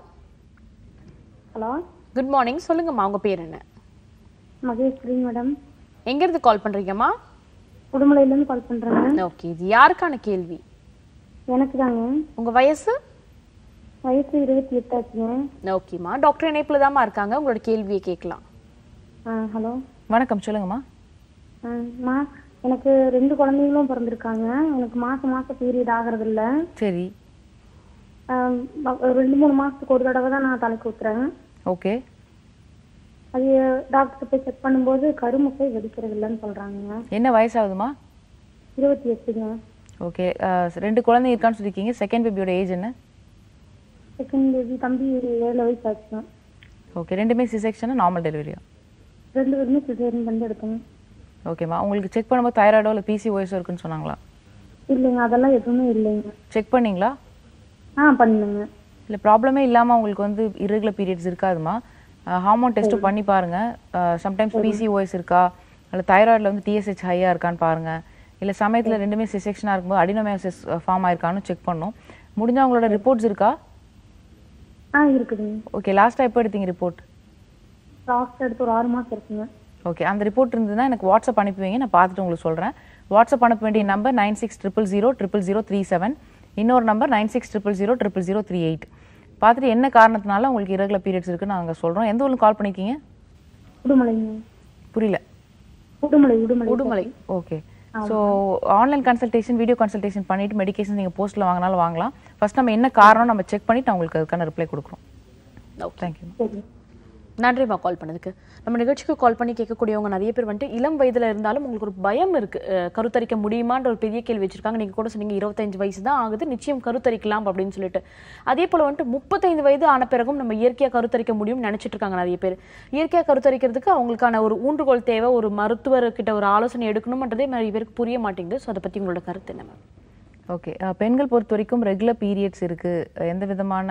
ஹலோ குட் மார்னிங் சொல்லுங்கம்மா உங்க பேர் என்ன மகேஸ்வரி மேடம் எங்க இருந்து கால் பண்றீங்கம்மா உடுமலையிலேருந்து கால் பண்ணுறேங்க ஓகே இது யாருக்கான கேள்வி எனக்கு தாங்க உங்க வயசு வயசு இருபத்தி எட்டாச்சுங்க ஓகேம்மா டாக்டர் இணைப்புல தாம்மா இருக்காங்க உங்களோட கேள்வியை கேட்கலாம் ஆ ஹலோ வணக்கம் சொல்லுங்கம்மா ஆ மா எனக்கு ரெண்டு குழந்தைங்களும் பிறந்திருக்காங்க எனக்கு மாசம் மாசம் பீரியட் ஆகிறது இல்ல சரி ஆம், ப- ஒரு ரெண்டு மூணு மாசத்துக்கு ஒரு தடவை தான் நான் தலைக்கு ஊத்துறேன் ஓகே அது டாக்டர் போய் செக் பண்ணும்போது கருமுட்டை வெடிக்கிறது இல்லைன்னு சொல்றாங்க என்ன வயசாகுதுமா இருபத்தி எட்டுங்க ஓகே ரெண்டு குழந்தைங்க இருக்கான்னு சொல்லியிருக்கீங்க செகண்ட் பேபியோட ஏஜ் என்ன செகண்ட் பேபி தம்பி ஏழு வயசு ஆச்சுங்க ஓகே ரெண்டுமே சி செக்ஷனா நார்மல் டெலிவரியா ரெண்டு பேருமே சிசேரியன் பண்ணி எடுத்தோங்க ஓகேம்மா உங்களுக்கு செக் பண்ணும்போது தைராய்டோ இல்லை பிசிஓஎஸோ இருக்குன்னு சொன்னாங்களா இல்லைங்க அதெல்லாம் எதுவுமே இல்லைங்க செக் பண்ணீங்களா ஆ பண்ணுங்க இல்லை ப்ராப்ளமே இல்லாமல் உங்களுக்கு வந்து irregular பீரியட்ஸ் இருக்காதுமா ஹார்மோன் டெஸ்ட்டும் பண்ணி பாருங்க சம்டைம்ஸ் பிசிஓஎஸ் இருக்கா இல்லை தைராய்டில் வந்து டிஎஸ்ஹெச் ஹையாக இருக்கான்னு பாருங்க இல்லை சமயத்தில் ரெண்டுமே சிசெக்ஷனாக இருக்கும்போது அடினோமயோசிஸ் ஃபார்ம் ஆயிருக்கான்னு செக் பண்ணோம் முடிஞ்சா உங்களோட ரிப்போர்ட்ஸ் இருக்கா ஆ இருக்குதுங்க ஓகே லாஸ்ட்டாக எப்போ எடுத்தீங்க ரிப்போர்ட் லாஸ்ட் எடுத்து ஒரு ஆறு மாசம் இருக்குங்க ஓகே அந்த ரிப்போர்ட் இருந்ததுன்னா எனக்கு வாட்ஸ்அப் அனுப்பி வைங்க நான் பார்த்துட்டு உங்களுக்கு சொல்கிறேன் வாட்ஸ்அப் அனுப்ப வேண்டிய number nine six triple zero triple zero three seven இன்னொரு number nine six triple zero triple zero three eight பார்த்துட்டு என்ன காரணத்தினால உங்களுக்கு irregular பீரியட்ஸ் இருக்குன்னு நாங்கள் சொல்கிறோம் எந்த ஊருக்கு கால் பண்ணிக்கிங்க உடுமலைங்க புரியல Udumalai Udumalai Udumalai okay so online consultation video consultation பண்ணிட்டு மெடிகேஷன் நீங்கள் போஸ்ட்டில் வாங்கினாலும் வாங்கலாம் ஃபர்ஸ்ட் நம்ம என்ன காரணம் நம்ம செக் பண்ணிட்டு நான் உங்களுக்கு அதுக்கான ரிப்ளை கொடுக்குறோம் ஓகே தேங்க்யூ சரி நன்றிம்மா கால் பண்ணதுக்கு நம்ம நிகழ்ச்சிக்கு கால் பண்ணி கேட்கக்கூடியவங்க நிறைய பேர் வந்துட்டு இளம் வயதுல இருந்தாலும் உங்களுக்கு ஒரு பயம் இருக்கு அஹ் கருத்தரிக்க முடியுமான்ற ஒரு பெரிய கேள்வி வச்சிருக்காங்க நீங்க கூட சொன்னீங்க இருபத்தஞ்சு வயசு தான் ஆகுது நிச்சயம் கருத்தரிக்கலாம் அப்படின்னு சொல்லிட்டு அதே போல வந்துட்டு முப்பத்தைந்து வயது ஆன பிறகும் நம்ம இயற்கையா கருத்தரிக்க முடியும்னு நினைச்சிட்டு இருக்காங்க நிறைய பேர் இயற்கையா கருத்தரிக்கிறதுக்கு அவங்களுக்கான ஒரு ஊன்றுகோல் தேவை ஒரு மருத்துவர்கிட்ட ஒரு ஆலோசனை எடுக்கணும்ன்றதே நிறைய பேருக்கு புரிய மாட்டேங்குது ஸோ அதை பத்தி உங்களோட கருத்து என்ன மேம் ஓகே பெண்கள் பொறுத்த வரைக்கும் ரெகுலர் பீரியட்ஸ் இருக்குது எந்த விதமான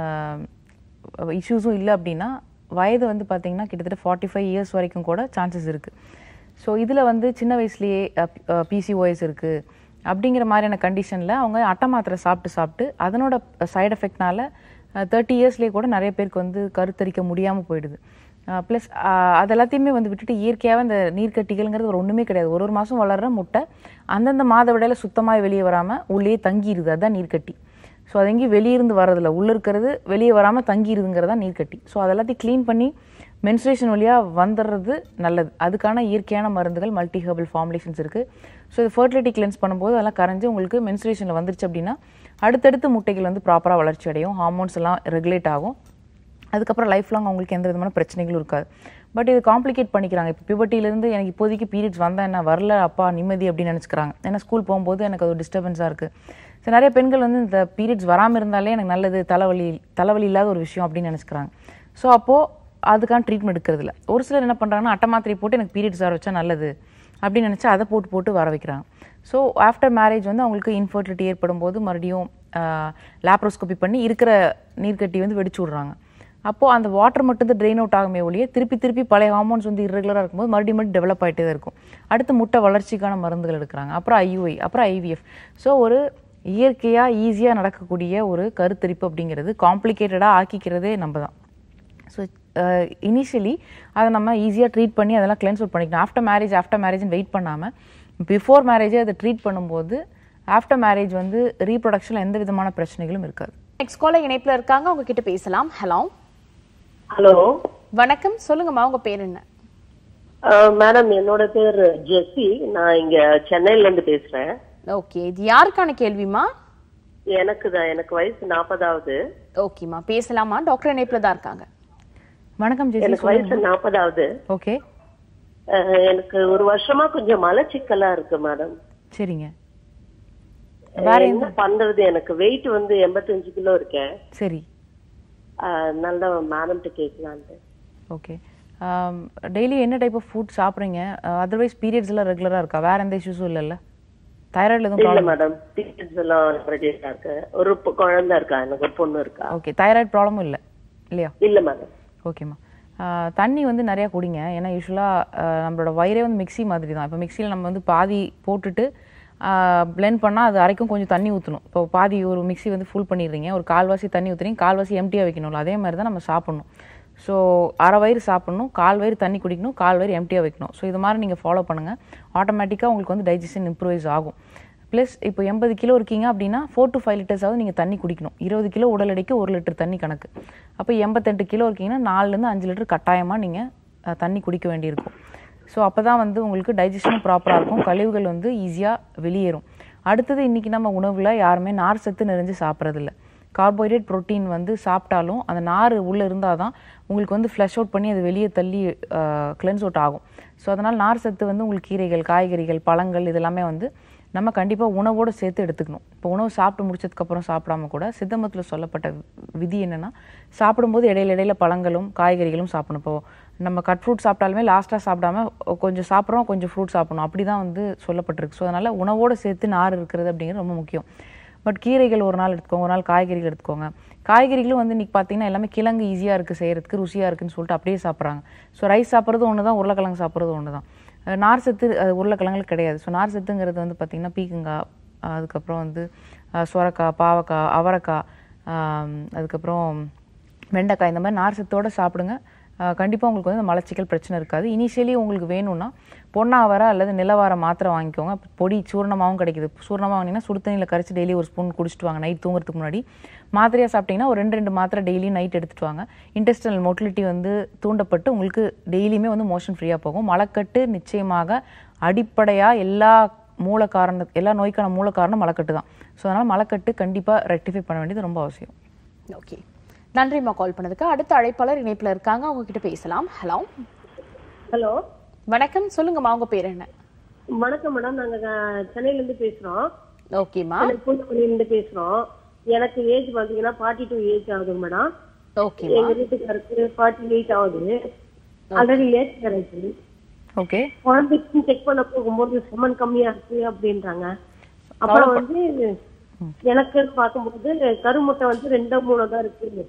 இஷ்யூஸும் இல்லை அப்படின்னா வயது வந்து பார்த்தீங்கன்னா கிட்டத்தட்ட ஃபார்ட்டி ஃபைவ் இயர்ஸ் வரைக்கும் கூட சான்சஸ் இருக்குது ஸோ இதில் வந்து சின்ன வயசுலேயே பிசிஓஎஸ் இருக்குது அப்படிங்கிற மாதிரியான கண்டிஷனில் அவங்க அட்டை மாத்திரை சாப்பிட்டு சாப்பிட்டு அதனோட சைடு எஃபெக்ட்னால தேர்ட்டி இயர்ஸ்லேயே கூட நிறைய பேருக்கு வந்து கருத்தரிக்க முடியாமல் போயிடுது ப்ளஸ் அது எல்லாத்தையுமே வந்து விட்டுட்டு இயற்கையாகவே இந்த நீர்க்கட்டிகள்ங்கிறது ஒரு ஒன்றுமே கிடையாது ஒரு ஒரு மாதம் வளர்ற முட்டை அந்தந்த மாதவிடையில சுத்தமாக வெளியே வராமல் உள்ளே தங்கிடுது அதுதான் நீர்க்கட்டி ஸோ அது எங்கேயும் வெளியிருந்து வரதில்ல உள்ளே இருக்கிறது வெளியே வராமல் தங்கிடுதுங்கிறது தான் நீர்க்கட்டி ஸோ அது எல்லாத்தையும் க்ளீன் பண்ணி மென்ஸ்ட்ரேஷன் வழியாக வந்துடுறது நல்லது அதுக்கான இயற்கையான மருந்துகள் மல்டி ஹெர்பல் ஃபார்முலேஷன்ஸ் இருக்குது ஸோ இது ஃபர்டிலிட்டி கிளென்ஸ் பண்ணும்போது அதெல்லாம் கரைஞ்சு உங்களுக்கு மென்ஸ்ட்ரேஷனில் வந்துருச்சு அப்படின்னா அடுத்தடுத்து முட்டைகள் வந்து ப்ராப்பராக வளர்ச்சி அடையும் ஹார்மோன்ஸ் எல்லாம் ரெகுலேட் ஆகும் அதுக்கப்புறம் லைஃப் லாங் அவங்களுக்கு எந்த விதமான பிரச்சனைகளும் இருக்காது பட் இது காம்ப்ளிகேட் பண்ணிக்கிறாங்க இப்போ பியூபர்ட்டிலேருந்து எனக்கு இப்போதைக்கு பீரியட்ஸ் வந்தா என்ன வரல அப்பா நிம்மதி அப்படின்னு நினச்சிக்கிறாங்க ஏன்னா ஸ்கூல் போகும்போது எனக்கு அது ஒரு டிஸ்டர்பன்ஸாக இருக்குது ஸோ நிறைய பெண்கள் வந்து இந்த பீரியட்ஸ் வராமல் இருந்தாலே எனக்கு நல்லது தலைவலி தலைவலி இல்லாத ஒரு விஷயம் அப்படின்னு நினச்சிக்கிறாங்க ஸோ அப்போது அதுக்கான ட்ரீட்மெண்ட் எடுக்கிறது இல்ல ஒரு சிலர் என்ன பண்ணுறாங்கன்னா அட்டை மாத்திரை போட்டு எனக்கு பீரியட்ஸ் வர வச்சா நல்லது அப்படின்னு நினச்சா அதை போட்டு போட்டு வர வைக்கிறாங்க ஸோ ஆஃப்டர் மேரேஜ் வந்து அவங்களுக்கு இன்ஃபர்டிலிட்டி ஏற்படும் போது மறுபடியும் லேப்ரோஸ்கோபி பண்ணி இருக்கிற நீர்க்கட்டி வந்து வெடிச்சு விட்றாங்க அப்போது அந்த வாட்டர் மட்டும் தான் ட்ரெயின் அவுட் ஆகுமே ஒழிய திருப்பி திருப்பி பழைய ஹார்மோன்ஸ் வந்து irregular-ஆ இருக்கும்போது மறுபடியும் மறுபடியும் டெவலப் ஆகிட்டே தான் இருக்கும் அடுத்து முட்டை வளர்ச்சிக்கான மருந்துகள் எடுக்கிறாங்க அப்புறம் ஐயுஐ அப்புறம் ஐவிஎஃப் ஸோ ஒரு இயற்கையாக ஈஸியாக நடக்கக்கூடிய ஒரு கருத்தரிப்பு அப்படிங்கிறது காம்ப்ளிகேட்டடாக ஆக்கிக்கிறதே நம்ம தான் ஸோ இனிஷியலி அதை நம்ம ஈஸியாக ட்ரீட் பண்ணி அதெல்லாம் கிளென்ஸ் அவுட் பண்ணிக்கணும் ஆஃப்டர் மேரேஜ் ஆஃப்டர் மேரேஜ்னு வெயிட் பண்ணாமல் பிஃபோர் மேரேஜே அதை ட்ரீட் பண்ணும்போது ஆஃப்டர் மேரேஜ் வந்து ரீப்ரொடக்ஷனில் எந்த விதமான பிரச்சனைகளும் இருக்காது நெக்ஸ்ட் காலர் இணைப்புல இருக்காங்க அவங்க கிட்ட பேசலாம் ஹலோ ஹலோ வணக்கம் சொல்லுங்கம்மா உங்க பேர் என்ன மேடம் என்னோட பேர் ஜெஸ்ஸி நான் இங்க சென்னையில இருந்து பேசுறேன் ஓகே இது யாருக்கான கேள்விமா எனக்கு தான் எனக்கு வயசு நாற்பதாவது ஓகேம்மா பேசலாமா டாக்டர் இணைப்புல தான் இருக்காங்க வணக்கம் ஜெசி எனக்கு வயசு நாற்பதாவது ஓகே எனக்கு ஒரு வருஷமா கொஞ்சம் மலச்சிக்கலா இருக்கு மேடம் சரிங்க வேற என்ன பண்றது எனக்கு வெயிட் வந்து எண்பத்தஞ்சு கிலோ இருக்கேன் சரி அஹ், அதனால தான் மேடம்கிட்ட கேட்கலான்ட்டு ஓகே டெய்லி என்ன டைப் ஆஃப் ஃபுட் சாப்பிட்றீங்க அதர்வைஸ் பீரியட்ஸ் எல்லாம் ரெகுலராக இருக்கா வேற எந்த இஷ்யூஸும் இல்லைல்ல தைராய்டில் எதுவும் இல்ல ப்ராப்ளம் மேடம் பீரியட்ஸ் எல்லாம் ரெடியா இருக்கு ஒரு பொ- குழந்தை இருக்கா எனக்கு ஒரு பொண்ணு இருக்கா ஓகே தைராய்டு ப்ராப்ளமும் இல்லை இல்லையா இல்ல மேடம் ஓகேம்மா ஆஹ் தண்ணி வந்து நிறையா குடிங்க ஏன்னா யூஸ்வலாக நம்மளோட வயிறே வந்து மிக்ஸி மாதிரி தான் இப்போ மிக்சியில் நம்ம வந்து பாதி போட்டுட்டு பிளெண்ட் பண்ணால் அது அரைக்கும் கொஞ்சம் தண்ணி ஊற்றணும் இப்போ பாதி ஒரு மிக்ஸி வந்து ஃபுல் பண்ணிடுறீங்க ஒரு கால்வாசி தண்ணி ஊற்றுறீங்க கால்வாசி எம்டியாக வைக்கணும்ல அதே மாதிரி தான் நம்ம சாப்பிட்ணும் ஸோ அரை வயிறு சாப்பிட்ணும் கால் வயிறு தண்ணி குடிக்கணும் கால் வயிறு எம்டியாக வைக்கணும் ஸோ இது மாதிரி நீங்கள் ஃபாலோ பண்ணுங்கள் ஆட்டோமேட்டிக்காக உங்களுக்கு வந்து டைஜஷன் இம்ப்ரூவைஸ் ஆகும் ப்ளஸ் இப்போ எண்பது கிலோ இருக்கீங்க அப்படின்னா ஃபோர் டு ஃபைவ் லிட்டர்ஸாவது நீங்கள் தண்ணி குடிக்கணும் இருபது கிலோ உடல் எடைக்கு ஒரு லிட்டர் தண்ணி கணக்கு அப்போ எண்பத்தெட்டு கிலோ இருக்கீங்கன்னா நாலுலேருந்து அஞ்சு லிட்டர் கட்டாயமாக நீங்கள் தண்ணி குடிக்க வேண்டியிருக்கும் ஸோ அப்போ தான் வந்து உங்களுக்கு டைஜஷனும் ப்ராப்பராக இருக்கும் கழிவுகள் வந்து ஈஸியாக வெளியேறும் அடுத்தது இன்றைக்கி நம்ம உணவில் யாருமே நார் சத்து நிறைஞ்சு சாப்பிட்றதில்ல கார்போஹைட்ரேட் புரோட்டீன் வந்து சாப்பிட்டாலும் அந்த நார் உள்ளே இருந்தால் தான் உங்களுக்கு வந்து ஃப்ளஷ் அவுட் பண்ணி அது வெளியே தள்ளி கிளென்ஸ் அவுட் ஆகும் ஸோ அதனால் நார் சத்து வந்து உங்களுக்கு கீரைகள் காய்கறிகள் பழங்கள் இதெல்லாமே வந்து நம்ம கண்டிப்பாக உணவோடு சேர்த்து எடுத்துக்கணும் இப்போ உணவு சாப்பிட்டு முடிச்சதுக்கப்புறம் சாப்பிடாம கூட சித்தமத்தில் சொல்லப்பட்ட விதி என்னென்னா சாப்பிடும்போது இடையில இடையில பழங்களும் காய்கறிகளும் சாப்பிடணும் இப்போ நம்ம கட் ஃப்ரூட் சாப்பிட்டாலுமே லாஸ்ட்டாக சாப்பிடாம கொஞ்சம் சாப்பிட்றோம் கொஞ்சம் ஃப்ரூட் சாப்பிடணும் அப்படி தான் வந்து சொல்லப்பட்டிருக்கு ஸோ அதனால் உணவோடு சேர்த்து நார் இருக்கிறது அப்படிங்கிறது ரொம்ப முக்கியம் பட் கீரைகள் ஒரு நாள் எடுத்துக்கோங்க ஒரு நாள் காய்கறிகள் எடுத்துக்கோங்க காய்கறிகளும் வந்து இன்றைக்கி பார்த்தீங்கன்னா எல்லாமே கிழங்கு ஈஸியாக இருக்குது செய்கிறதுக்கு ருசியாக இருக்குன்னு சொல்லிட்டு அப்படியே சாப்பிட்றாங்க ஸோ ரைஸ் சாப்பிட்றது ஒன்று தான் உருளைக்கிழங்கு சாப்பிட்றது ஒன்று தான் அஹ் நார் சத்து அது உருளைக்கிழங்குல கிடையாது ஸோ நார் சத்துங்கிறது வந்து பார்த்திங்கன்னா பீக்கங்காய் அஹ் அதுக்கப்புறம் வந்து அஹ் சொரக்காய் பாவக்காய் அவரைக்காய் ஆம், அதுக்கப்புறம் வெண்டைக்காய் இந்த மாதிரி நார் சத்தோட சாப்பிடுங்க கண்டிப்பாக உங்களுக்கு வந்து இந்த மலச்சிக்கல் பிரச்சனை இருக்காது இனிஷியலி உங்களுக்கு வேணும்னா பொன்னாவரை அல்லது நிலவார மாத்திரை வாங்கிக்கோங்க பொடி சூர்ணமாகவும் கிடைக்குது சூர்ணமாக வாங்கினீங்கன்னா சுடு தண்ணியில் கரைச்சி டெய்லி ஒரு ஸ்பூன் குடிச்சிட்டு வாங்க நைட் தூங்குறதுக்கு முன்னாடி மாத்திரையாக சாப்பிட்டீங்கன்னா ஒரு ரெண்டு ரெண்டு மாத்திரை டெய்லியும் நைட் எடுத்துட்டு வாங்க இன்டெஸ்டனல் மொட்டிலிட்டி வந்து தூண்டப்பட்டு உங்களுக்கு டெய்லியுமே வந்து மோஷன் ஃப்ரீயாக போகும் மலக்கட்டு நிச்சயமாக அடிப்படையாக எல்லா மூல காரண எல்லா நோய்க்கான மூல காரணம் மலக்கட்டு தான் ஸோ அதனால் மலக்கட்டு கண்டிப்பாக ரெக்டிஃபை பண்ண வேண்டியது ரொம்ப அவசியம் ஓகே நன்றிம்மா கால் பண்ணதுக்கு அடுத்த அழைப்பாளர் இணைப்புல இருக்காங்க அவங்க கிட்ட பேசலாம் ஹலோ ஹலோ வணக்கம் சொல்லுங்கம்மா உங்க பேர் என்ன வணக்கம் மேடம் நாங்க அஹ், சென்னையில இருந்து பேசுறோம் ஓகேம்மா பூந்தமல்லியில இருந்து பேசுறோம் எனக்கு ஏஜ் பாத்தீங்கன்னா ஃபார்ட்டி டூ ஏஜ் ஆகுது மேடம் ஓகேம்மா எங்க வீட்டுக்காருக்கு ஃபார்ட்டி எயிட் ஆகுது ஆல்ரெடி லேட் மேரேஜ் ஓகே குழந்தைக்கு செக் பண்ண போகும்போது செமன் கம்மியா இருக்கு அப்படின்றாங்க அப்புறம் வந்து எனக்கு பார்க்கும்போது கருமுட்டை வந்து ரெண்டோ மூணோ தான் இருக்கு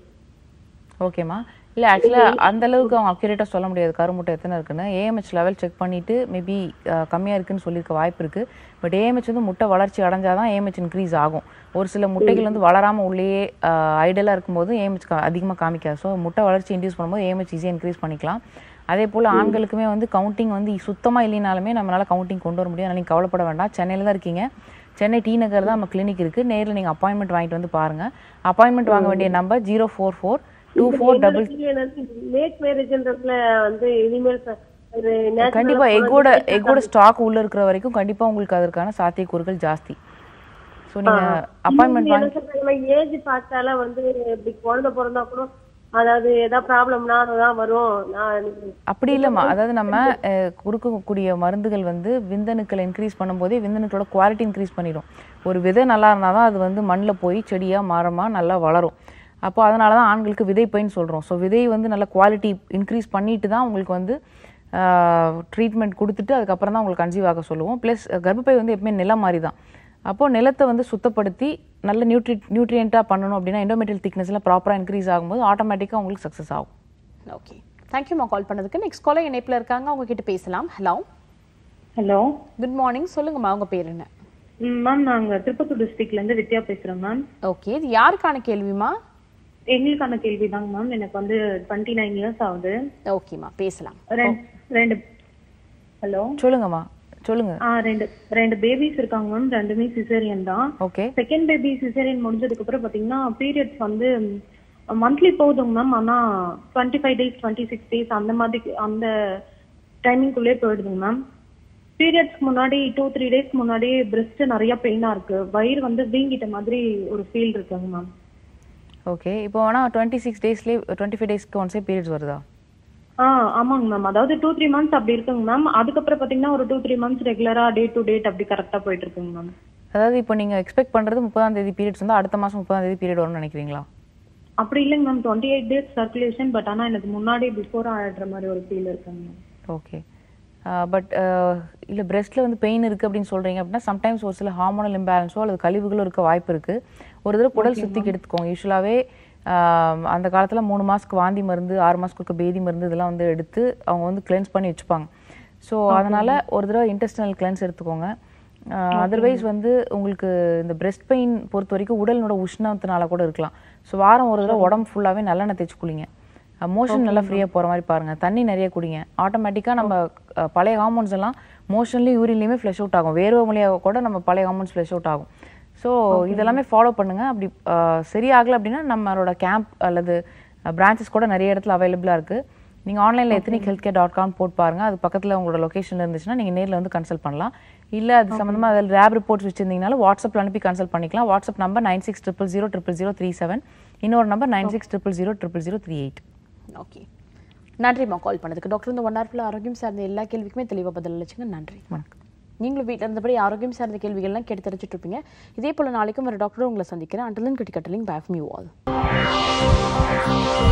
ஓகேம்மா இல்லை ஆக்சுவலாக அந்த அளவுக்கு அவங்க அக்யூரேட்டாக சொல்ல முடியாது கருமுட்டை எத்தனை இருக்குன்னு ஏஎம்ஹெச் லெவல் செக் பண்ணிட்டு மேபி கம்மியாக இருக்குன்னு சொல்லியிருக்க வாய்ப்பு இருக்குது பட் ஏஎம்ஹெச் வந்து முட்டை வளர்ச்சி அடைஞ்சாதான் தான் ஏஎம்ஹெச் இன்க்ரீஸ் ஆகும் ஒரு சில முட்டைகள் வந்து வளராமல் உள்ளேயே ஐடலாக இருக்கும்போது ஏஎம்ஹெச் அதிகமாக காமிக்காது ஸோ முட்டை வளர்ச்சி இன்டியூஸ் பண்ணும்போது ஏஎம்ஹெச் ஈஸியாக இன்க்ரீஸ் பண்ணிக்கலாம் அதே போல் ஆண்களுக்குமே வந்து கவுண்டிங் வந்து சுத்தமாக இல்லைனாலுமே நம்மளால் கவுண்டிங் கொண்டு வர முடியும் அதனால் நீங்கள் கவலைப்பட வேண்டாம் சென்னையில் தான் இருக்கீங்க சென்னை டி நகர் தான் நம்ம கிளினிக் இருக்குது நேரில் நீங்கள் அப்பாயின்மெண்ட் வாங்கிட்டு வந்து பாருங்கள் அப்பாயின்மெண்ட் வாங்க வேண்டிய number zero four four two four double late மேரேஜ்ன்றதுல வந்து இனிமேல் ச- ஒரு natural கண்டிப்பா ஆ எக்கோட குழந்தை எக்கோட ஸ்டாக் உள்ள இருக்கிற வரைக்கும் கண்டிப்பா உங்களுக்கு அதற்கான சாத்தியக்கூறுகள் ஜாஸ்தி ஸோ நீங்க அப்பாயின்மெண்ட் இன்னொன்னு வாங்கி என்ன சொல்றாங்கன்னா, ஏஜ் பார்த்தால வந்து இப்படி குழந்தை பிறந்தா கூட அதாவது ஏதாவது ப்ராப்ளம்னா அதுதான் வரும் நான் அப்படி இல்லைம்மா அதாவது நம்ம அஹ், கொடுக்கக்கூடிய மருந்துகள் வந்து விந்தணுக்களை இன்க்ரீஸ் பண்ணும்போதே விந்தணுக்களோட குவாலிட்டி இன்க்ரீஸ் பண்ணிடும் ஒரு விதை நல்லா இருந்தால் தான் அது வந்து மண்ணில் போய் செடியாக மரமாக நல்லா வளரும் அப்போ அதனால தான் ஆண்களுக்கு விதை பைன்னு சொல்கிறோம் ஸோ விதை வந்து நல்ல குவாலிட்டி இன்க்ரீஸ் பண்ணிட்டு தான் உங்களுக்கு வந்து ட்ரீட்மெண்ட் கொடுத்துட்டு அதுக்கப்புறம் தான் உங்களுக்கு கன்சீவ் ஆக சொல்லுவோம் ப்ளஸ் கர்ப்பப்பை வந்து எப்பவுமே நிலம் மாதிரி தான் அப்போது நிலத்தை வந்து சுத்தப்படுத்தி நல்ல நியூட்ரி நியூட்ரியண்ட்டாக பண்ணணும் அப்படின்னா எண்டோமெட்ரியல் திக்னஸ்லாம் ப்ராப்பராக இன்க்ரீஸ் ஆகும்போது ஆட்டோமேட்டிக்காக உங்களுக்கு சக்ஸஸ் ஆகும் ஓகே தேங்க்யூம்மா கால் பண்ணதுக்கு நெக்ஸ்ட் காலர் இணைப்புல இருக்காங்க அவங்க கிட்ட பேசலாம் ஹலோ ஹலோ குட் மார்னிங் சொல்லுங்கம்மா உங்க பேர் என்ன மேம் நாங்க திருப்பத்தூர் டிஸ்ட்ரிக்ட்ல இருந்து வித்யா பேசுறோம் மேம் ஓகே இது யாருக்கான கேள்விமா எங்களுக்கான கேள்வி தாங்க மேம் எனக்கு வந்து டுவெண்ட்டி நைன் இயர்ஸ் ஆகுது ஓகேம்மா பேசலாம் ரெண்டு ரெண்டு ஹலோ சொல்லுங்கம்மா சொல்லுங்க ஆ ரெண்டு ரெண்டு பேபிஸ் இருக்காங்க மேம் ரெண்டுமே சிசேரியன் தான் ஓகே செகண்ட் பேபி சிசேரியன் முடிஞ்சதுக்கு அப்புறம் பாத்தீங்கன்னா பீரியட்ஸ் வந்து மந்த்லி போகுதுங்க மேம் ஆனா twenty five days twenty six days அந்த மாதிரி அந்த டைமிங்குள்ளே போயிடுதுங்க மேம் பீரியட்ஸ்க்கு முன்னாடி டூ த்ரீ டேஸ் முன்னாடி பிரெஸ்ட் நிறைய பெயினா இருக்கு வயிறு வந்து வீங்கிட்ட மாதிரி ஒரு ஃபீல் இருக்குங்க மேம் ஓகே இப்போ வேணா டுவெண்ட்டி சிக்ஸ் டேஸ்லேயே டுவெண்ட்டி ஃபைவ் டேஸ்க்கு ஒன்ஸே பீரியட்ஸ் வருதா ஆ ஆமாங்க மேம் அதாவது டூ த்ரீ மந்த்ஸ் அப்படி இருக்குங்க மேம் அதுக்கப்புறம் பாத்தீங்கன்னா ஒரு டூ த்ரீ மந்த்ஸ் ரெகுலரா டே டு டேட் அப்படி கரெக்டா போயிட்டு இருக்குங்க மேம் அதாவது இப்போ நீங்கள் எக்ஸ்பெக்ட் பண்ணுறது முப்பதாம் தேதி பீரியட்ஸ் வந்து அடுத்த மாதம் முப்பதாம் தேதி பீரியட் வரும்னு நினைக்கிறீங்களா அப்படி இல்லைங்க ma'am twenty eight days circulation but ஆனா எனக்கு முன்னாடி பிஃபோர் ஆயிடுற மாதிரி ஒரு ஃபீல் இருக்குங்க மேம் ஓகே பட் இல்லை பிரெஸ்ட்டில் வந்து பெயின் இருக்குது அப்படின்னு சொல்கிறீங்க அப்படின்னா சம்டைம்ஸ் ஒரு சில ஹார்மோனல் இம்பேலன்ஸோ அல்லது கழிவுகளோ இருக்க வாய்ப்பு இருக்குது ஒரு தடவை குடல் சுத்திக்கு எடுத்துக்கோங்க யூஸ்வலாகவே அந்த காலத்தில் மூணு மாதத்துக்கு வாந்தி மருந்து ஆறு மாதத்துக்கு இருக்க பேதி மருந்து இதெல்லாம் வந்து எடுத்து அவங்க வந்து கிளென்ஸ் பண்ணி வச்சுப்பாங்க ஸோ அதனால் ஒரு தடவை இன்டெஸ்டினல் கிளென்ஸ் எடுத்துக்கோங்க அதர்வைஸ் வந்து உங்களுக்கு இந்த பிரெஸ்ட் பெயின் பொறுத்த வரைக்கும் உடலோட உஷ்ணத்தினால கூட இருக்கலாம் ஸோ வாரம் ஒரு தடவை உடம்பு ஃபுல்லாகவே நல்லெண்ணெய் தேய்ச்சி குளிங்க மோஷன் நல்லா ஃப்ரீயாக போகிற மாதிரி பாருங்கள் தண்ணி நிறைய குடிங்க ஆட்டோமேட்டிக்காக நம்ம அஹ், பழைய ஹார்மோன்ஸ் எல்லாம் மோஷன்லேயும் யூரின்லேயுமே ஃப்ளஷ் அவுட் ஆகும் வேர்வை மூலியாக கூட நம்ம பழைய ஹார்மோன்ஸ் ஃப்ளஷ் அவுட் ஆகும் ஸோ இதெல்லாமே ஃபாலோ பண்ணுங்கள் அப்படி அஹ், சரியாகலை அப்படின்னா நம்மளோட கேம்ப் அல்லது பிரான்ச்சஸ் கூட நிறைய இடத்துல அவைலபிளாக இருக்குது நீங்கள் ஆன்லைனில் ethnic health care dot com போட்டு பாருங்கள் அது பக்கத்தில் உங்களோட லொக்கேஷன் இருந்துச்சுன்னா நீங்கள் நேரில் வந்து கன்சல்ட் பண்ணலாம் இல்லை அது சம்மந்தமாக அதில் ரேப் ரிப்போர்ட்ஸ் வச்சிருந்தீங்கனாலும் வாட்ஸ்அப்பில் அனுப்பி கன்சல்ட் பண்ணிக்கலாம் WhatsApp number nine six triple zero triple zero three seven இன்னொரு number nine six triple zero triple zero three eight okay நன்றிம்மா கால் பண்ணதுக்கு டாக்டர் இந்த ஒன் ஹவர்ல ஆரோக்கியம் சார்ந்த எல்லா கேள்விக்குமே தெளிவாக பதில் அளிச்சுங்க நன்றி வணக்கம் நீங்களும் வீட்டில் இருந்தபடி ஆரோக்கியம் சார்ந்த கேள்விகள்லாம் கேட்டு தெரிஞ்சுட்டு இருப்பீங்க இதே போல நாளைக்கும் ஒரு டாக்டரும் உங்களை சந்திக்கிறேன் அண்டலன் கிட்டி கட்டலிங் பேக் மியூ ஆல்